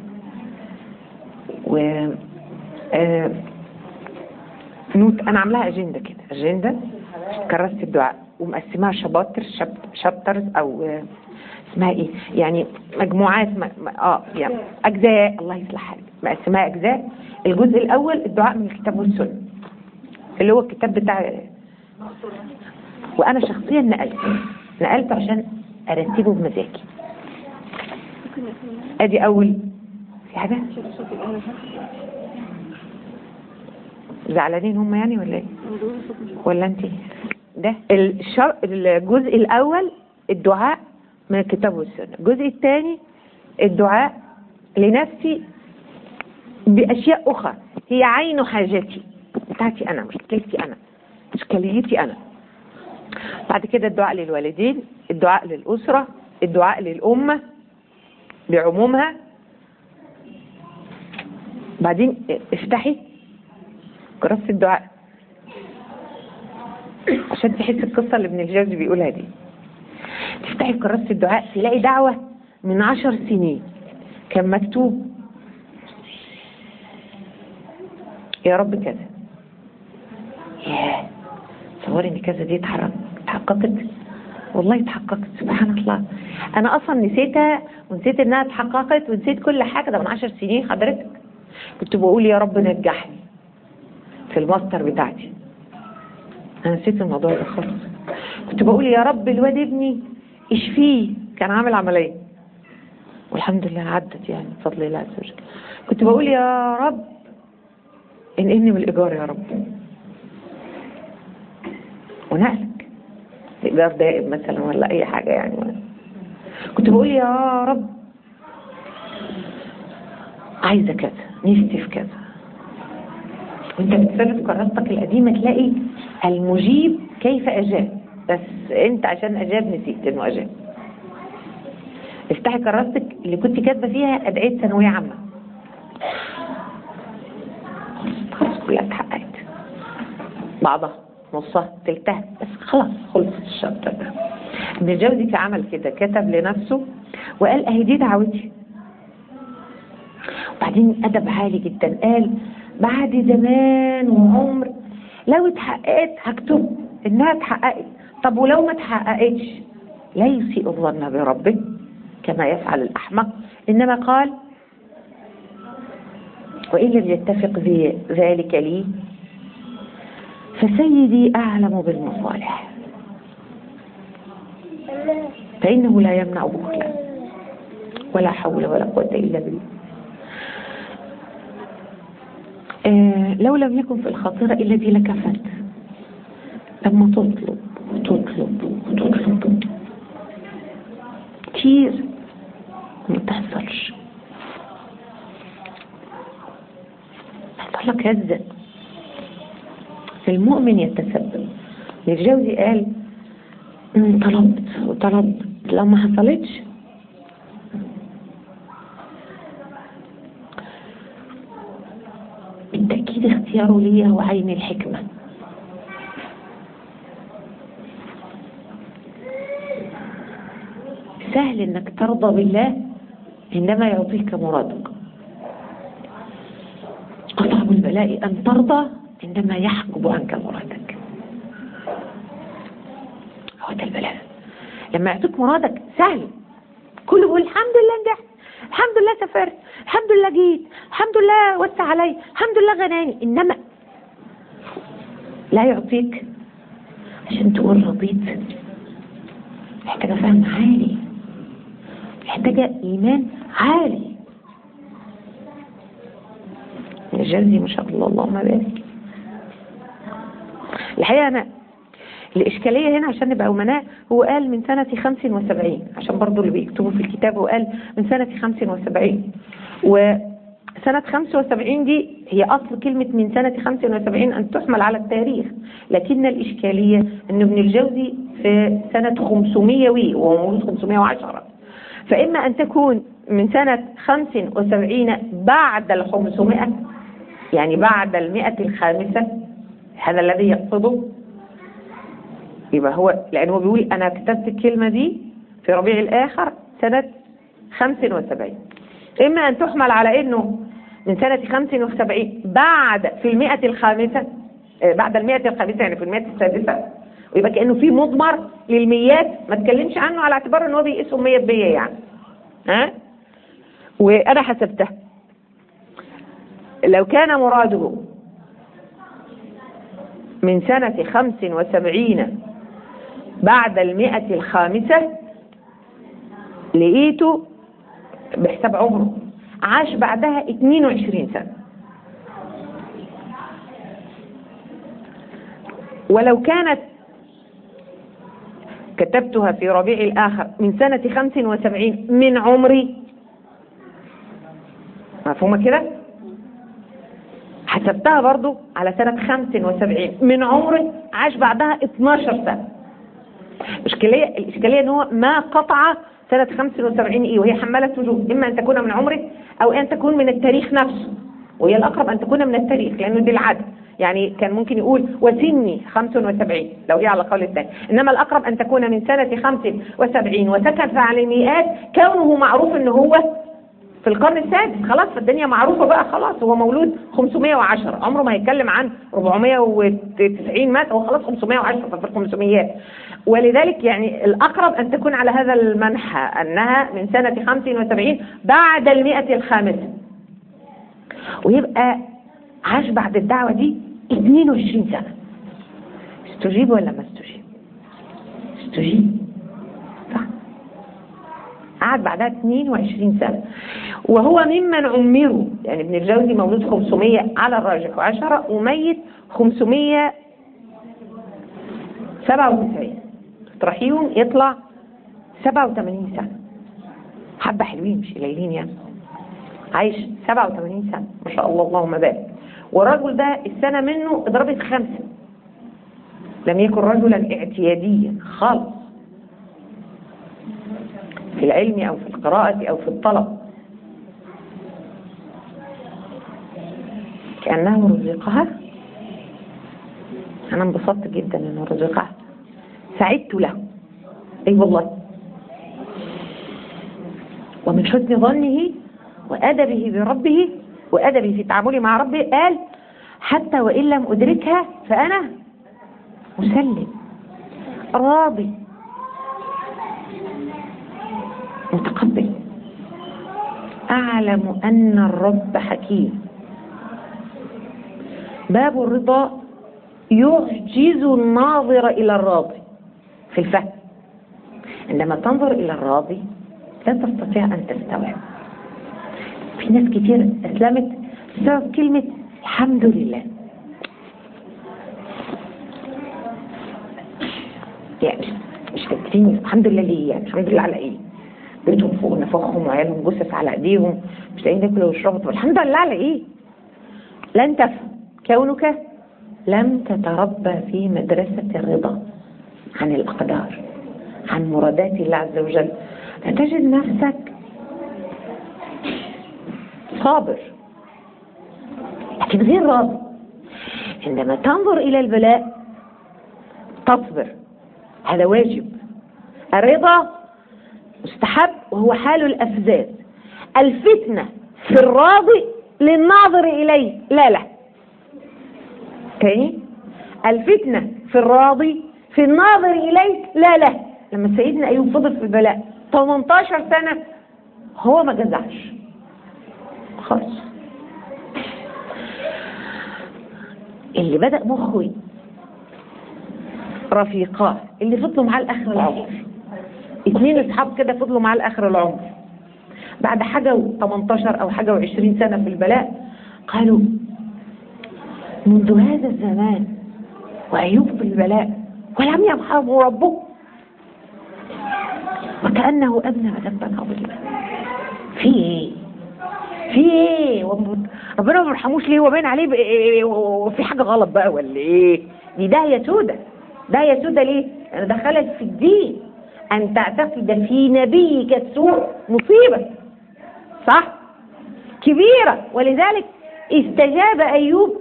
و آه، نوت انا عاملاها اجنده كده اجنده كراسة الدعاء ومقسماها شباتر شب- شابترز او آه، اسمها ايه يعني مجموعات م... م... اه يعني اجزاء الله يصلح حالك مقسماها اجزاء الجزء الاول الدعاء من الكتاب والسنه اللي هو الكتاب بتاع وانا شخصيا نقلته نقلته عشان ارتبه بمزاجي ادي اول في حاجه زعلانين هم يعني ولا ايه ولا انت ده الشر... الجزء الأول الدعاء من الكتاب والسنة الجزء الثاني الدعاء لنفسي بأشياء أخرى هي عين حاجتي بتاعتي أنا مشكلتي أنا إشكاليتي أنا بعد كده الدعاء للوالدين الدعاء للأسرة الدعاء للأمة بعمومها بعدين افتحي كراسة الدعاء عشان تحس القصة اللي ابن الجوزي بيقولها دي تفتحي كراسة الدعاء تلاقي دعوة من عشر سنين كان مكتوب يا رب كذا ياه تصوري ان كذا دي اتحرك اتحققت والله اتحققت سبحان الله انا اصلا نسيتها ونسيت انها اتحققت ونسيت كل حاجه ده من عشر سنين حضرتك كنت بقول يا رب نجحني في الماستر بتاعتي انا نسيت الموضوع ده خالص كنت بقول يا رب الواد ابني اشفيه كان عامل عمليه والحمد لله عدت يعني بفضل الله عز وجل كنت بقول يا رب انقلني من الايجار يا رب ونقلك ايجار دائم مثلا ولا اي حاجه يعني كنت بقول يا رب عايزه كذا نفسي في كذا وانت بتسرد كراستك القديمه تلاقي المجيب كيف اجاب بس انت عشان اجاب نسيت انه اجاب افتحي كراستك اللي كنت كاتبه فيها ادعيه ثانويه عامه خلاص كلها اتحققت بعضها نصها تلتها بس خلاص خلصت الشابتر ده ابن الجوزي في عمل كده كتب لنفسه وقال اهي دي دعوتي وبعدين ادب عالي جدا قال بعد زمان وعمر لو اتحققت هكتب انها اتحققت طب ولو ما اتحققتش لا يسيء الظن بربه كما يفعل الاحمق انما قال وان لم يتفق ذلك لي فسيدي اعلم بالمصالح فانه لا يمنع بخلا ولا حول ولا قوه الا بالله آه لو لم يكن في الخاطرة إلا دي لكفت لما تطلب وتطلب وتطلب كتير ما تحصلش لك هزة المؤمن يتسبب الجوزي قال طلبت وطلبت لو ما حصلتش بالتأكيد اختياره لي هو عين الحكمة سهل انك ترضى بالله عندما يعطيك مرادك أصعب البلاء أن ترضى عندما يحجب عنك مرادك هو ده البلاء لما يعطيك مرادك سهل كله يقول الحمد لله نجحت الحمد لله سافرت الحمد لله جيت الحمد لله وسع علي الحمد لله غناني انما لا يعطيك عشان تقول رضيت محتاجة فهم عالي محتاجة إيمان عالي الجلدي ما شاء الله اللهم بارك الحقيقة أنا الإشكالية هنا عشان نبقى أمناء هو قال من سنة 75 عشان برضو اللي بيكتبوا في الكتاب هو قال من سنة 75 وسنة 75 دي هي أصل كلمة من سنة 75 أن تحمل على التاريخ لكن الإشكالية أن ابن الجوزي في سنة 500 وي وهو مولود 510 فإما أن تكون من سنة 75 بعد ال 500 يعني بعد المئة الخامسة هذا الذي يقصده يبقى هو لأن هو بيقول أنا كتبت الكلمة دي في ربيع الآخر سنة 75 إما أن تحمل على أنه من سنة 75 بعد في المئة الخامسة بعد المئة الخامسة يعني في المئة السادسة ويبقى كأنه في مضمر للميات ما تكلمش عنه على اعتبار أنه هو بيقيسهم 100 بية يعني ها وأنا حسبتها لو كان مراده من سنة خمس وسبعين بعد المئة الخامسة لقيته بحساب عمره عاش بعدها 22 سنة ولو كانت كتبتها في ربيع الآخر من سنة 75 من عمري مفهومة كده حسبتها برضو على سنة 75 من عمري عاش بعدها 12 سنة الإشكالية الإشكالية إن هو ما قطع سنة 75 إيه وهي حمالة وجوب إما أن تكون من عمره أو أن تكون من التاريخ نفسه وهي الأقرب أن تكون من التاريخ لأنه دي العدد يعني كان ممكن يقول وسني 75 لو هي على قول الثاني إنما الأقرب أن تكون من سنة 75 وسكت على المئات كونه معروف إن هو في القرن السادس خلاص فالدنيا معروفة بقى خلاص هو مولود 510 عمره ما هيتكلم عن 490 مات هو خلاص 510 في ال 500 ولذلك يعني الأقرب أن تكون على هذا المنحى أنها من سنة 75 بعد المئة الخامسة ويبقى عاش بعد الدعوة دي 22 سنة استجيب ولا ما استجيب استجيب صح قعد بعدها 22 سنة وهو ممن عمروا يعني ابن الجوزي مولود 500 على الراجح وعشرة وميت 597 تطرحيهم يطلع 87 سنة حبة حلوين مش قليلين يعني عايش 87 سنة ما شاء الله اللهم بارك والرجل ده السنة منه ضربت خمسة لم يكن رجلا اعتياديا خالص في العلم أو في القراءة أو في الطلب كأنه رزقها أنا انبسطت جدا أنه رزقها سعدت له أي أيوة والله ومن حسن ظنه وأدبه بربه وأدبه في تعامله مع ربه قال حتى وإن لم أدركها فأنا مسلم راضي متقبل أعلم أن الرب حكيم باب الرضا يعجز الناظر إلى الراضي في الفهم عندما تنظر إلى الراضي لا تستطيع أن تستوعب في ناس كتير أسلمت بسبب كلمة الحمد لله يعني مش فاكرين الحمد لله ليه يعني الحمد لله على ايه بيتهم فوق نفخهم وعيالهم جثث على ايديهم مش لاقيين ياكلوا ويشربوا طب الحمد لله على ايه لن تفهم كونك لم تتربى في مدرسة الرضا عن الأقدار عن مرادات الله عز وجل فتجد نفسك صابر لكن غير راضي عندما تنظر إلى البلاء تصبر هذا واجب الرضا مستحب وهو حال الأفزاز الفتنة في الراضي للناظر إليه لا لا تاني الفتنة في الراضي في الناظر إليه لا لا لما سيدنا أيوب فضل في البلاء 18 سنة هو ما جزعش خالص اللي بدأ مخه رفيقاه اللي فضلوا معاه لآخر العمر اتنين اصحاب كده فضلوا معاه لآخر العمر بعد حاجة و18 أو حاجة و20 سنة في البلاء قالوا منذ هذا الزمان وأيوب في البلاء ولم يرحمه ربه وكأنه أذنب ذنبا عظيما في ايه في ايه ربنا ما بيرحموش ليه وباين عليه وفي حاجة غلط بقى ولا ايه دي داهية سودة داهية سودة ليه انا دخلت في الدين ان تعتقد في نبيك السوء مصيبة صح كبيرة ولذلك استجاب ايوب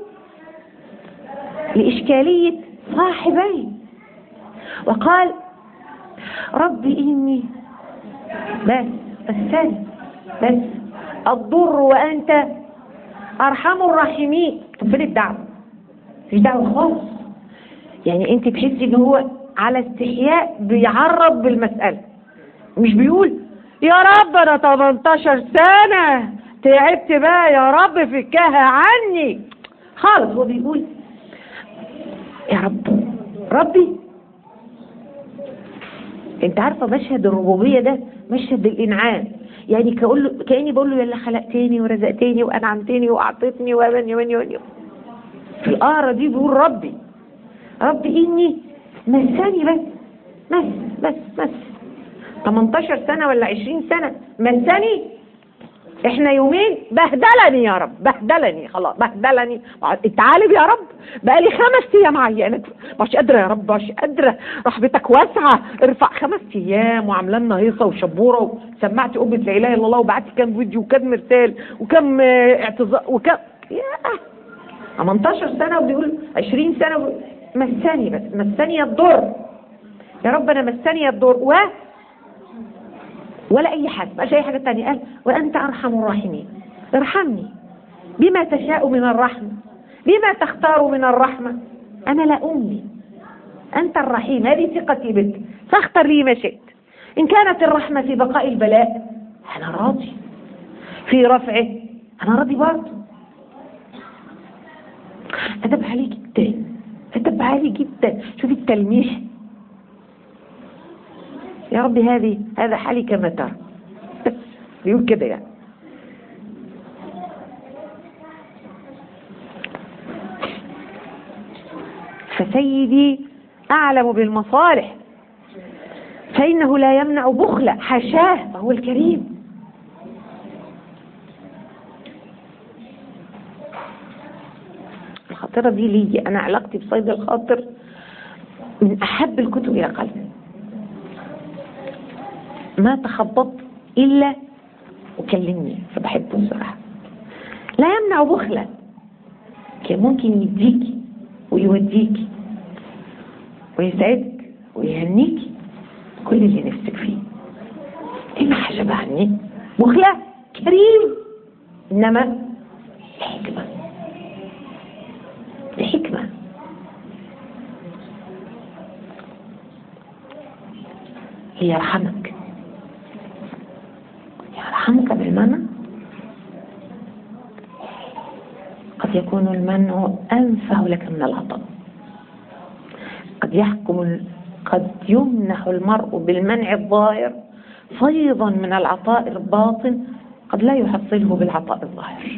لإشكالية صاحبي وقال رب إني بس بس بس الضر وأنت أرحم الراحمين طب فين الدعوة مفيش دعوة خالص يعني أنت تحسي إن هو على استحياء بيعرض بالمسألة مش بيقول يا رب أنا 18 سنة تعبت بقى يا رب فكها عني خالص هو بيقول يا رب ربي انت عارفة مشهد الربوبية ده مشهد الانعام يعني كأقول له كأني بقول له يلا خلقتني ورزقتني وانعمتني واعطيتني ومني ومني ومني في القارة دي بيقول ربي ربي اني مساني بس بس بس بس 18 سنة ولا 20 سنة مسني احنا يومين بهدلني يا رب بهدلني خلاص بهدلني اتعالب يا رب بقالي خمس ايام عيانة مش قادرة يا رب مش قادرة رحبتك واسعة ارفع خمس ايام وعامله لنا هيصة وشبورة وسمعتي قبة لا اله الا الله وبعتي كام فيديو وكام مرسال وكام اعتذار وكام ياه 18 سنة وبيقول 20 سنة وبيقول مسني بس مسني الضر يا رب انا مسني الضر و ولا اي حاجة مش اي حاجة تانية قال وانت ارحم الراحمين ارحمني بما تشاء من الرحمة بما تختار من الرحمة انا لا املي انت الرحيم هذه ثقتي بك فاختر لي ما شئت ان كانت الرحمة في بقاء البلاء انا راضي في رفعه انا راضي برضه ادب عالي جدا ادب عالي جدا شوفي التلميح يا رب هذه هذا حالي كما ترى بس بيقول كده يعني فسيدي أعلم بالمصالح فإنه لا يمنع بخلا حاشاه فهو الكريم الخاطرة دي لي أنا علاقتي بصيد الخاطر من أحب الكتب إلى قلبي ما تخبطت إلا وكلمني فبحبه الصراحة لا يمنع بخلا كان ممكن يديكي ويوديكي ويسعدك ويهنيكي كل اللي نفسك فيه ايه ما حجب عني بخلة كريم انما لحكمة لحكمة ليرحمك يرحمك بالمنع قد يكون المنع أنفع لك من العطاء قد يحكم قد يمنح المرء بالمنع الظاهر فيضا من العطاء الباطن قد لا يحصله بالعطاء الظاهر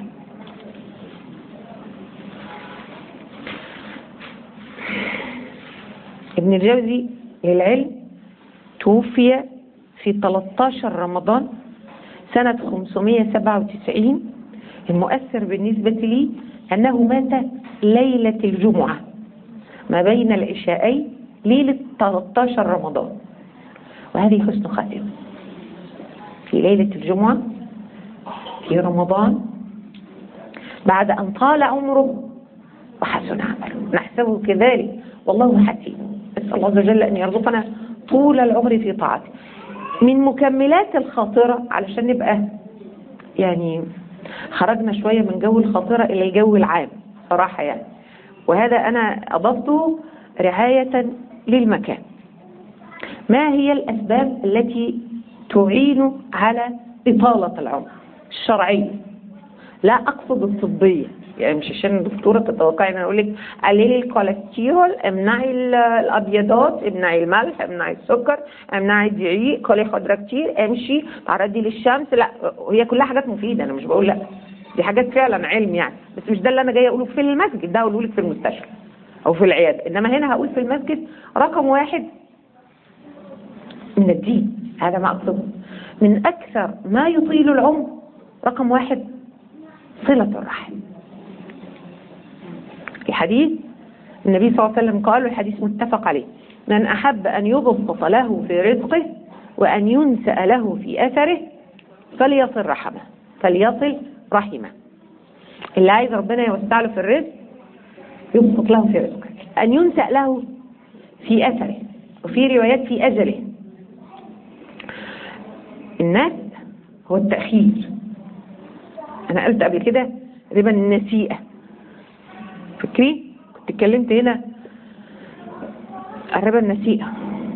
ابن الجوزي للعلم توفي في 13 رمضان سنة 597 المؤثر بالنسبة لي أنه مات ليلة الجمعة ما بين العشاءين ليلة 13 رمضان وهذه حسن خاتمة في ليلة الجمعة في رمضان بعد أن طال عمره وحسن عمله نحسبه كذلك والله حكيم نسأل الله عز وجل أن يرزقنا طول العمر في طاعته من مكملات الخاطرة علشان نبقى يعني خرجنا شوية من جو الخاطرة إلى الجو العام صراحة يعني وهذا أنا أضفته رعاية للمكان ما هي الأسباب التي تعين على إطالة العمر الشرعية لا أقصد الطبية يعني مش عشان الدكتورة تتوقعي ان اقول لك قللي الكوليسترول امنعي الابيضات امنعي الملح امنعي السكر امنعي الدقيق كلي خضره كتير امشي تعرضي للشمس لا هي كلها حاجات مفيده انا مش بقول لا دي حاجات فعلا علم يعني بس مش ده اللي انا جايه اقوله في المسجد ده اقوله لك في المستشفى او في العياده انما هنا هقول في المسجد رقم واحد من الدين هذا ما اقصده من اكثر ما يطيل العمر رقم واحد صله الرحم الحديث النبي صلى الله عليه وسلم قال والحديث متفق عليه من أحب أن يبسط له في رزقه وأن ينسأ له في أثره فليصل رحمه فليصل رحمه اللي عايز ربنا يوسع له في الرزق يبسط له في رزقه أن ينسأ له في أثره وفي روايات في أجله الناس هو التأخير أنا قلت قبل كده ربا النسيئة فاكرين كنت اتكلمت هنا الربا النسيئة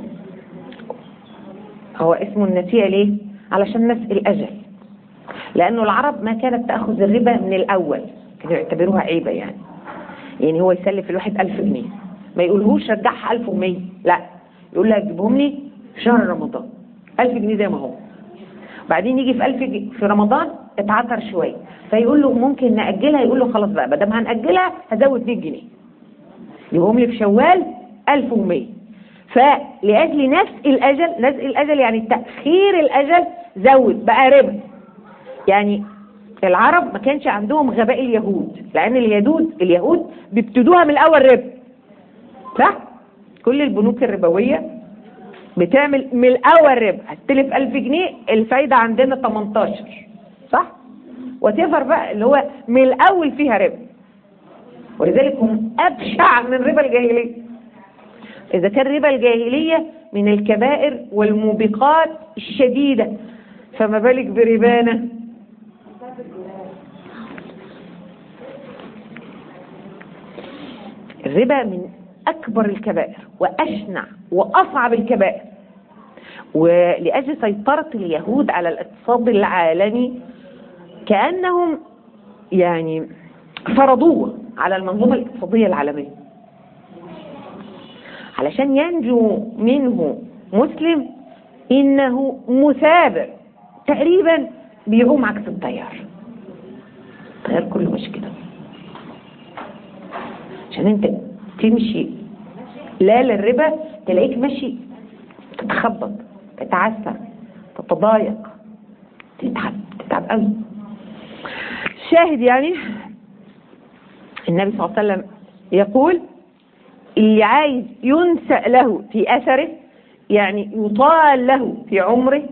هو اسمه النسيئة ليه علشان نسء الأجل لأنه العرب ما كانت تأخذ الربا من الأول كانوا يعتبروها عيبة يعني يعني هو يسلف الواحد ألف جنيه ما يقولهوش رجعها ألف ومية لا يقول لها جيبهم لي في شهر رمضان ألف جنيه زي ما هو بعدين يجي في ألف في رمضان اتعثر شوية فيقول له ممكن نأجلها يقول له خلاص بقى ما دام هنأجلها هزود 100 جنيه يقوم لي في شوال 1100 فلأجل نفس الأجل نفس الأجل يعني تأخير الأجل زود بقى ربا يعني العرب ما كانش عندهم غباء اليهود لأن اليهود اليهود بيبتدوها من الأول ربا صح؟ كل البنوك الربوية بتعمل من الأول ربا هتلف 1000 جنيه الفايدة عندنا 18 صح؟ وتفر بقى اللي هو من الأول فيها ربا ولذلك هم أبشع من ربا الجاهلية إذا كان ربا الجاهلية من الكبائر والموبقات الشديدة فما بالك بربانا الربا من أكبر الكبائر وأشنع وأصعب الكبائر ولأجل سيطرة اليهود على الاقتصاد العالمي كأنهم يعني فرضوه على المنظومة الاقتصادية العالمية علشان ينجو منه مسلم إنه مثابر تقريبا بيقوم عكس التيار التيار كله مش كده عشان انت تمشي لا للربا تلاقيك ماشي تتخبط تتعثر تتضايق تتعب تتعب قوي شاهد يعني النبي صلى الله عليه وسلم يقول اللي عايز ينسأ له في أثره يعني يطال له في عمره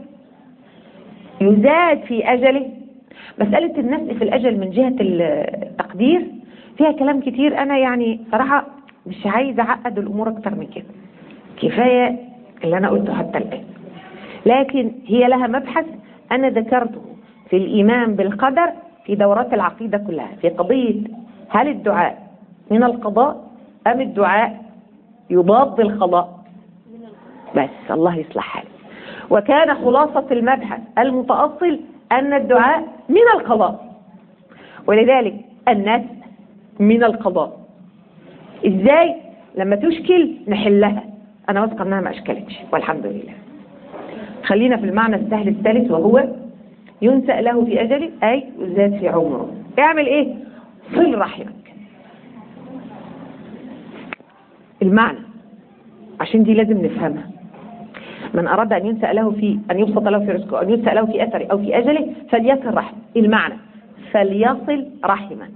يزاد في أجله مسألة النسء في الأجل من جهة التقدير فيها كلام كتير أنا يعني صراحة مش عايزة أعقد الأمور أكتر من كده كفاية اللي أنا قلته حتى الآن لكن هي لها مبحث أنا ذكرته في الإيمان بالقدر في دورات العقيدة كلها في قضية هل الدعاء من القضاء أم الدعاء يضاد القضاء بس الله يصلح حالي وكان خلاصة المبحث المتأصل أن الدعاء من القضاء ولذلك الناس من القضاء ازاي لما تشكل نحلها انا واثقه انها ما اشكلتش والحمد لله خلينا في المعنى السهل الثالث وهو ينسأ له في أجله أي يزاد في عمره اعمل ايه صل رحمك المعنى عشان دي لازم نفهمها من أراد أن ينسأ له في أن يبسط له في رزقه أن ينسأ له في أثره أو في أجله فليصل رحم المعنى فليصل رحما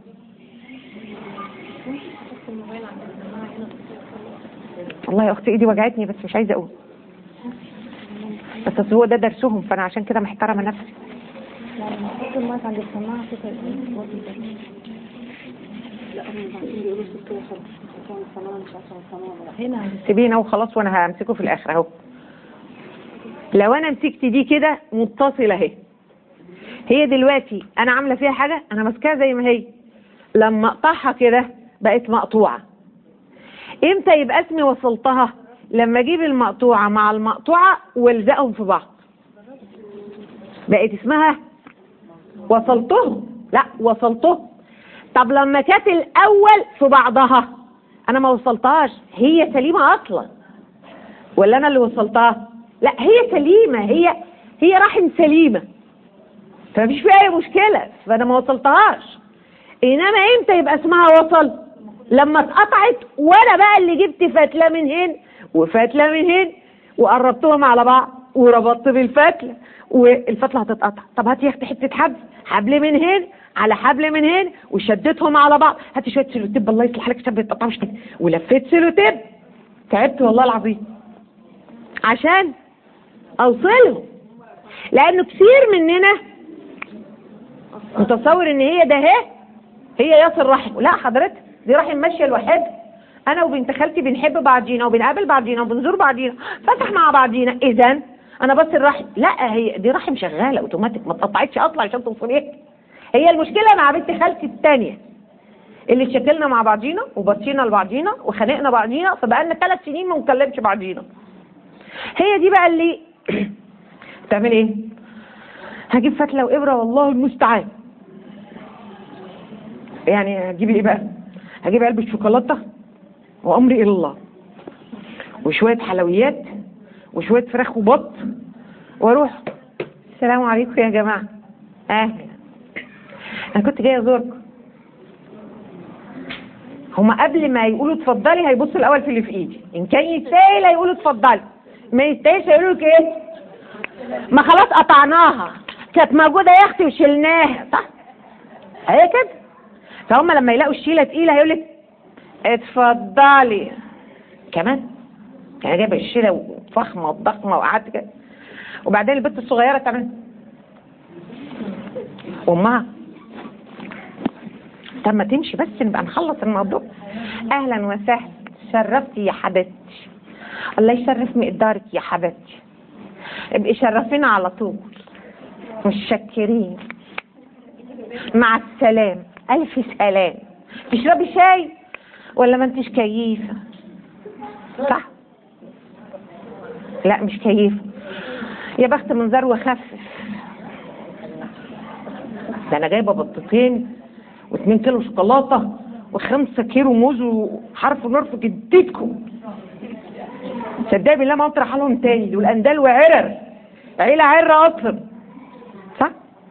والله يا أختي إيدي وجعتني بس مش عايزة أقول بس أصل هو ده درسهم فأنا عشان كده محترمة نفسي يعني المفروض المايك عند السماعة كده لا هم بعدين بيقولوا ست وخلاص عشان السماعة مش عشان السماعة ولا هنا عند سيبينا وخلاص وأنا همسكه في الآخر أهو لو أنا مسكت دي كده متصلة أهي هي دلوقتي أنا عاملة فيها حاجة أنا ماسكاها زي ما هي لما أقطعها كده بقت مقطوعة امتى يبقى اسمي وصلتها لما اجيب المقطوعة مع المقطوعة والزقهم في بعض بقت اسمها وصلتهم لا وصلتهم طب لما كانت الاول في بعضها انا ما وصلتهاش هي سليمة اصلا ولا انا اللي وصلتها لا هي سليمة هي هي رحم سليمة فمفيش فيها اي مشكلة فانا ما وصلتهاش انما امتى يبقى اسمها وصل لما اتقطعت وانا بقى اللي جبت فتله من هنا وفتله من هنا وقربتهم على بعض وربطت بالفتله والفتله هتتقطع طب هاتي يا اختي حته حبل حبل من هنا على حبل من هنا وشدتهم على بعض هاتي شويه سيلوتيب الله يصلح لك عشان ما يتقطعوش كده ولفيت سيلوتيب تعبت والله العظيم عشان اوصلهم لانه كثير مننا متصور ان هي ده اهي هي يصل رحم لا حضرتك دي رحم ماشيه لوحدها انا وبنت خالتي بنحب بعضينا وبنقابل بعضينا وبنزور بعضينا فتح مع بعضينا اذا انا بس الرحم لا هي دي رحم شغاله اوتوماتيك ما اتقطعتش اصلا عشان توصليها هي المشكله مع بنت خالتي الثانيه اللي شكلنا مع بعضينا وبصينا لبعضينا وخانقنا بعضينا فبقالنا ثلاث سنين ما بنكلمش بعضينا هي دي بقى اللي تعمل ايه هجيب فتله وابره والله المستعان يعني هتجيبي ايه بقى هجيب علبة شوكولاتة وأمري إلى الله وشوية حلويات وشوية فراخ وبط وأروح السلام عليكم يا جماعة أهلا أنا كنت جاية أزوركم هما قبل ما يقولوا اتفضلي هيبصوا الاول في اللي في ايدي ان كان يستاهل هيقولوا اتفضلي ما يستاهلش هيقولوا لك ايه ما خلاص قطعناها كانت موجوده يا اختي وشلناها صح هي كده فهم لما يلاقوا الشيله تقيله هيقول لك اتفضلي كمان يعني جايبه الشيله فخمه وضخمه وقعدت كده وبعدين البنت الصغيره تعمل وامها طب ما تمشي بس نبقى نخلص الموضوع اهلا وسهلا شرفتي يا حبيبتي الله يشرف مقدارك يا حبيبتي ابقي شرفينا على طول متشكرين مع السلامة ألف سلام تشربي شاي ولا ما انتش كيفة صح لا مش كيفة يا بخت من ذروة خفف ده انا جايبه بطتين واتنين كيلو شوكولاته وخمسة كيلو موز وحرف نرف جدتكم صدقني بالله ما اطرح لهم تاني دول اندال وعرر عيلة عرة اصلا صح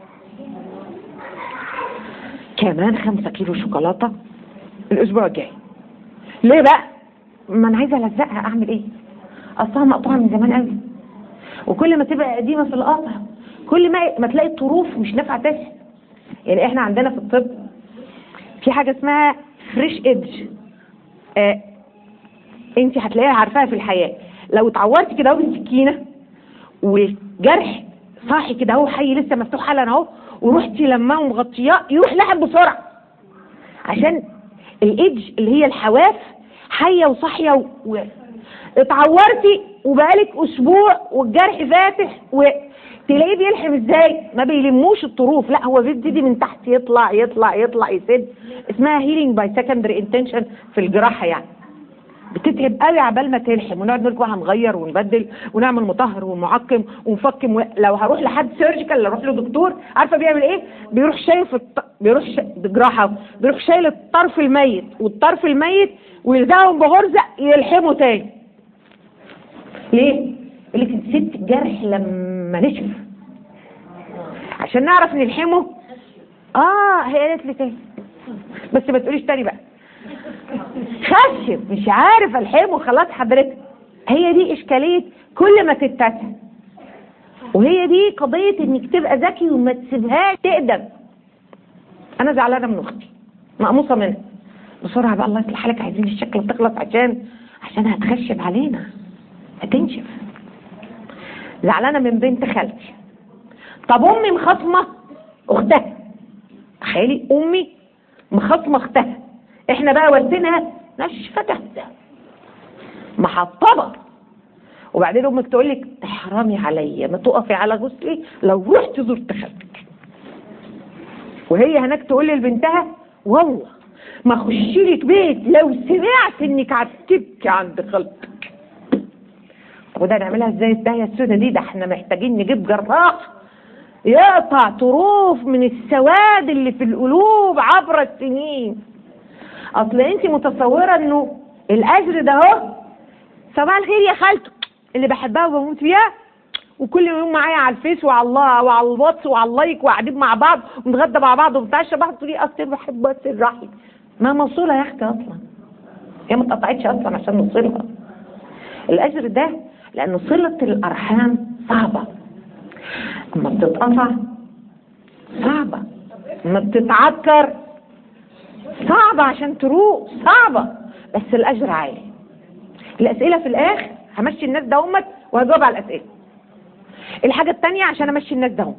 كمان خمسة كيلو شوكولاتة الاسبوع الجاي ليه بقى ما انا عايزه الزقها اعمل ايه اصلها مقطوعه من زمان قوي وكل ما تبقى قديمه في القطع كل ما ما تلاقي الطروف مش نافعه تاكل يعني احنا عندنا في الطب في حاجه اسمها فريش ايدج آه انت هتلاقيها عارفاها في الحياه لو اتعورتي كده اهو بالسكينه والجرح صاحي كده اهو حي لسه مفتوح حالا اهو ورحتي لما ومغطياه يروح لحم بسرعه عشان الايدج اللي هي الحواف حيه وصاحيه و... و... اتعورتي وبقالك اسبوع والجرح فاتح وتلاقيه بيلحم ازاي ما بيلموش الطروف لا هو بيبتدي من تحت يطلع يطلع يطلع يسد اسمها هيلينج باي سكندري انتنشن في الجراحه يعني بتتعب قوي عبال ما تلحم ونقعد نقول بقى هنغير ونبدل ونعمل مطهر ومعقم ونفكم و... لو هروح لحد سيرجيكال لو اروح لدكتور عارفه بيعمل ايه بيروح شايف الط... بيروح ش... جراحه بيروح شايل الطرف الميت والطرف الميت ويلزقهم بغرزه يلحمه تاني ليه يقول لك الست الجرح لما نشف عشان نعرف نلحمه اه هي قالت لي تاني بس ما تقوليش تاني بقى خشب مش عارف الحمه خلاص حضرتك هي دي اشكاليه كل ما تتسع وهي دي قضيه انك تبقى ذكي وما تسيبهاش تقدم انا زعلانه من اختي مقموصه منها بسرعه بقى الله يصلح حالك عايزين الشكل تخلص عشان عشان هتخشب علينا هتنشف زعلانه من بنت خالتي طب امي مخاصمه اختها تخيلي امي مخاصمه اختها احنا بقى والدينها نشفة جهزة محطبة وبعدين امك تقول لك تحرمي عليا ما تقفي على غسلي لو رحت زرت خالتك وهي هناك تقول لبنتها والله ما اخش لك بيت لو سمعت انك هتبكي عند خالتك طب وده نعملها ازاي الداهيه السوداء دي ده احنا محتاجين نجيب جراح يقطع طروف من السواد اللي في القلوب عبر السنين اصل انت متصوره انه الاجر ده اهو صباح الخير يا خالته اللي بحبها وبموت فيها وكل يوم معايا على الفيس وعلى الله وعلى الواتس وعلى اللايك وقاعدين مع بعض ونتغدى مع بعض ونتعشى بعض تقولي اصل بحب بس الرحم ما موصوله يا اختي اصلا هي ما اتقطعتش اصلا عشان نوصلها الاجر ده لان صله الارحام صعبه اما بتتقطع صعبه اما بتتعكر صعبة عشان تروق صعبة بس الأجر عالي الأسئلة في الآخر همشي الناس دومت وهجاوب على الأسئلة الحاجة التانية عشان أمشي الناس دومت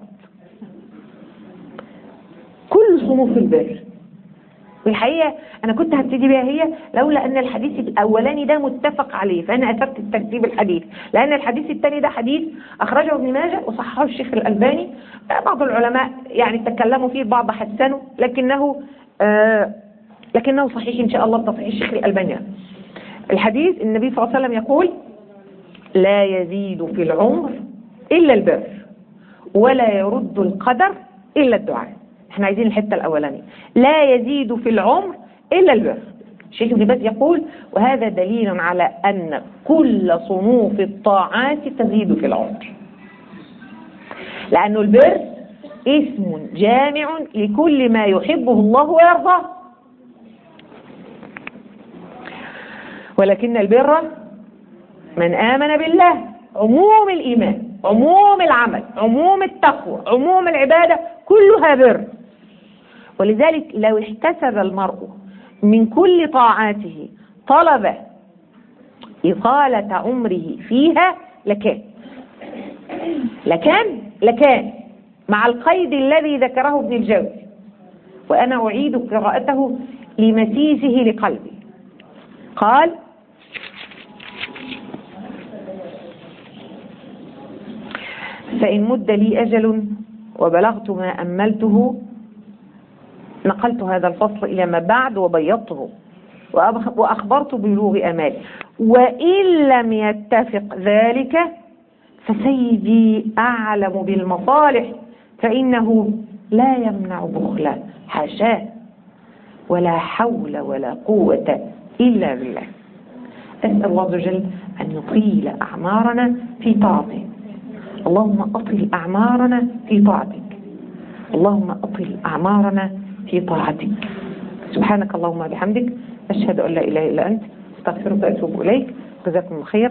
كل صنوف البر والحقيقة أنا كنت هبتدي بيها هي لولا أن الحديث الأولاني ده متفق عليه فأنا أثرت الترتيب الحديث لأن الحديث الثاني ده حديث أخرجه ابن ماجه وصححه الشيخ الألباني بعض العلماء يعني تكلموا فيه بعض حسنه لكنه آه لكنه صحيح إن شاء الله بتصحيح الشيخ الألباني الحديث النبي صلى الله عليه وسلم يقول لا يزيد في العمر إلا البر ولا يرد القدر إلا الدعاء احنا عايزين الحتة الأولانية لا يزيد في العمر إلا البر الشيخ ابن باز يقول وهذا دليل على أن كل صنوف الطاعات تزيد في العمر لأنه البر اسم جامع لكل ما يحبه الله ويرضاه ولكن البر من آمن بالله عموم الإيمان عموم العمل عموم التقوى عموم العبادة كلها بر ولذلك لو احتسب المرء من كل طاعاته طلب إطالة عمره فيها لكان لكان لكان مع القيد الذي ذكره ابن الجوزي وأنا أعيد قراءته لمسيسه لقلبي قال فإن مد لي أجل وبلغت ما أملته نقلت هذا الفصل إلى ما بعد وبيضته وأبخ- وأخبرت ببلوغ أمالي وإن لم يتفق ذلك فسيدي أعلم بالمصالح فإنه لا يمنع بخلا حاشاه ولا حول ولا قوة إلا بالله أسأل الله عز وجل أن يطيل أعمارنا في طاعته اللهم أطل أعمارنا في طاعتك اللهم أطل أعمارنا في طاعتك سبحانك اللهم وبحمدك أشهد أن لا إله إلا أنت استغفرك وأتوب إليك جزاكم الله خير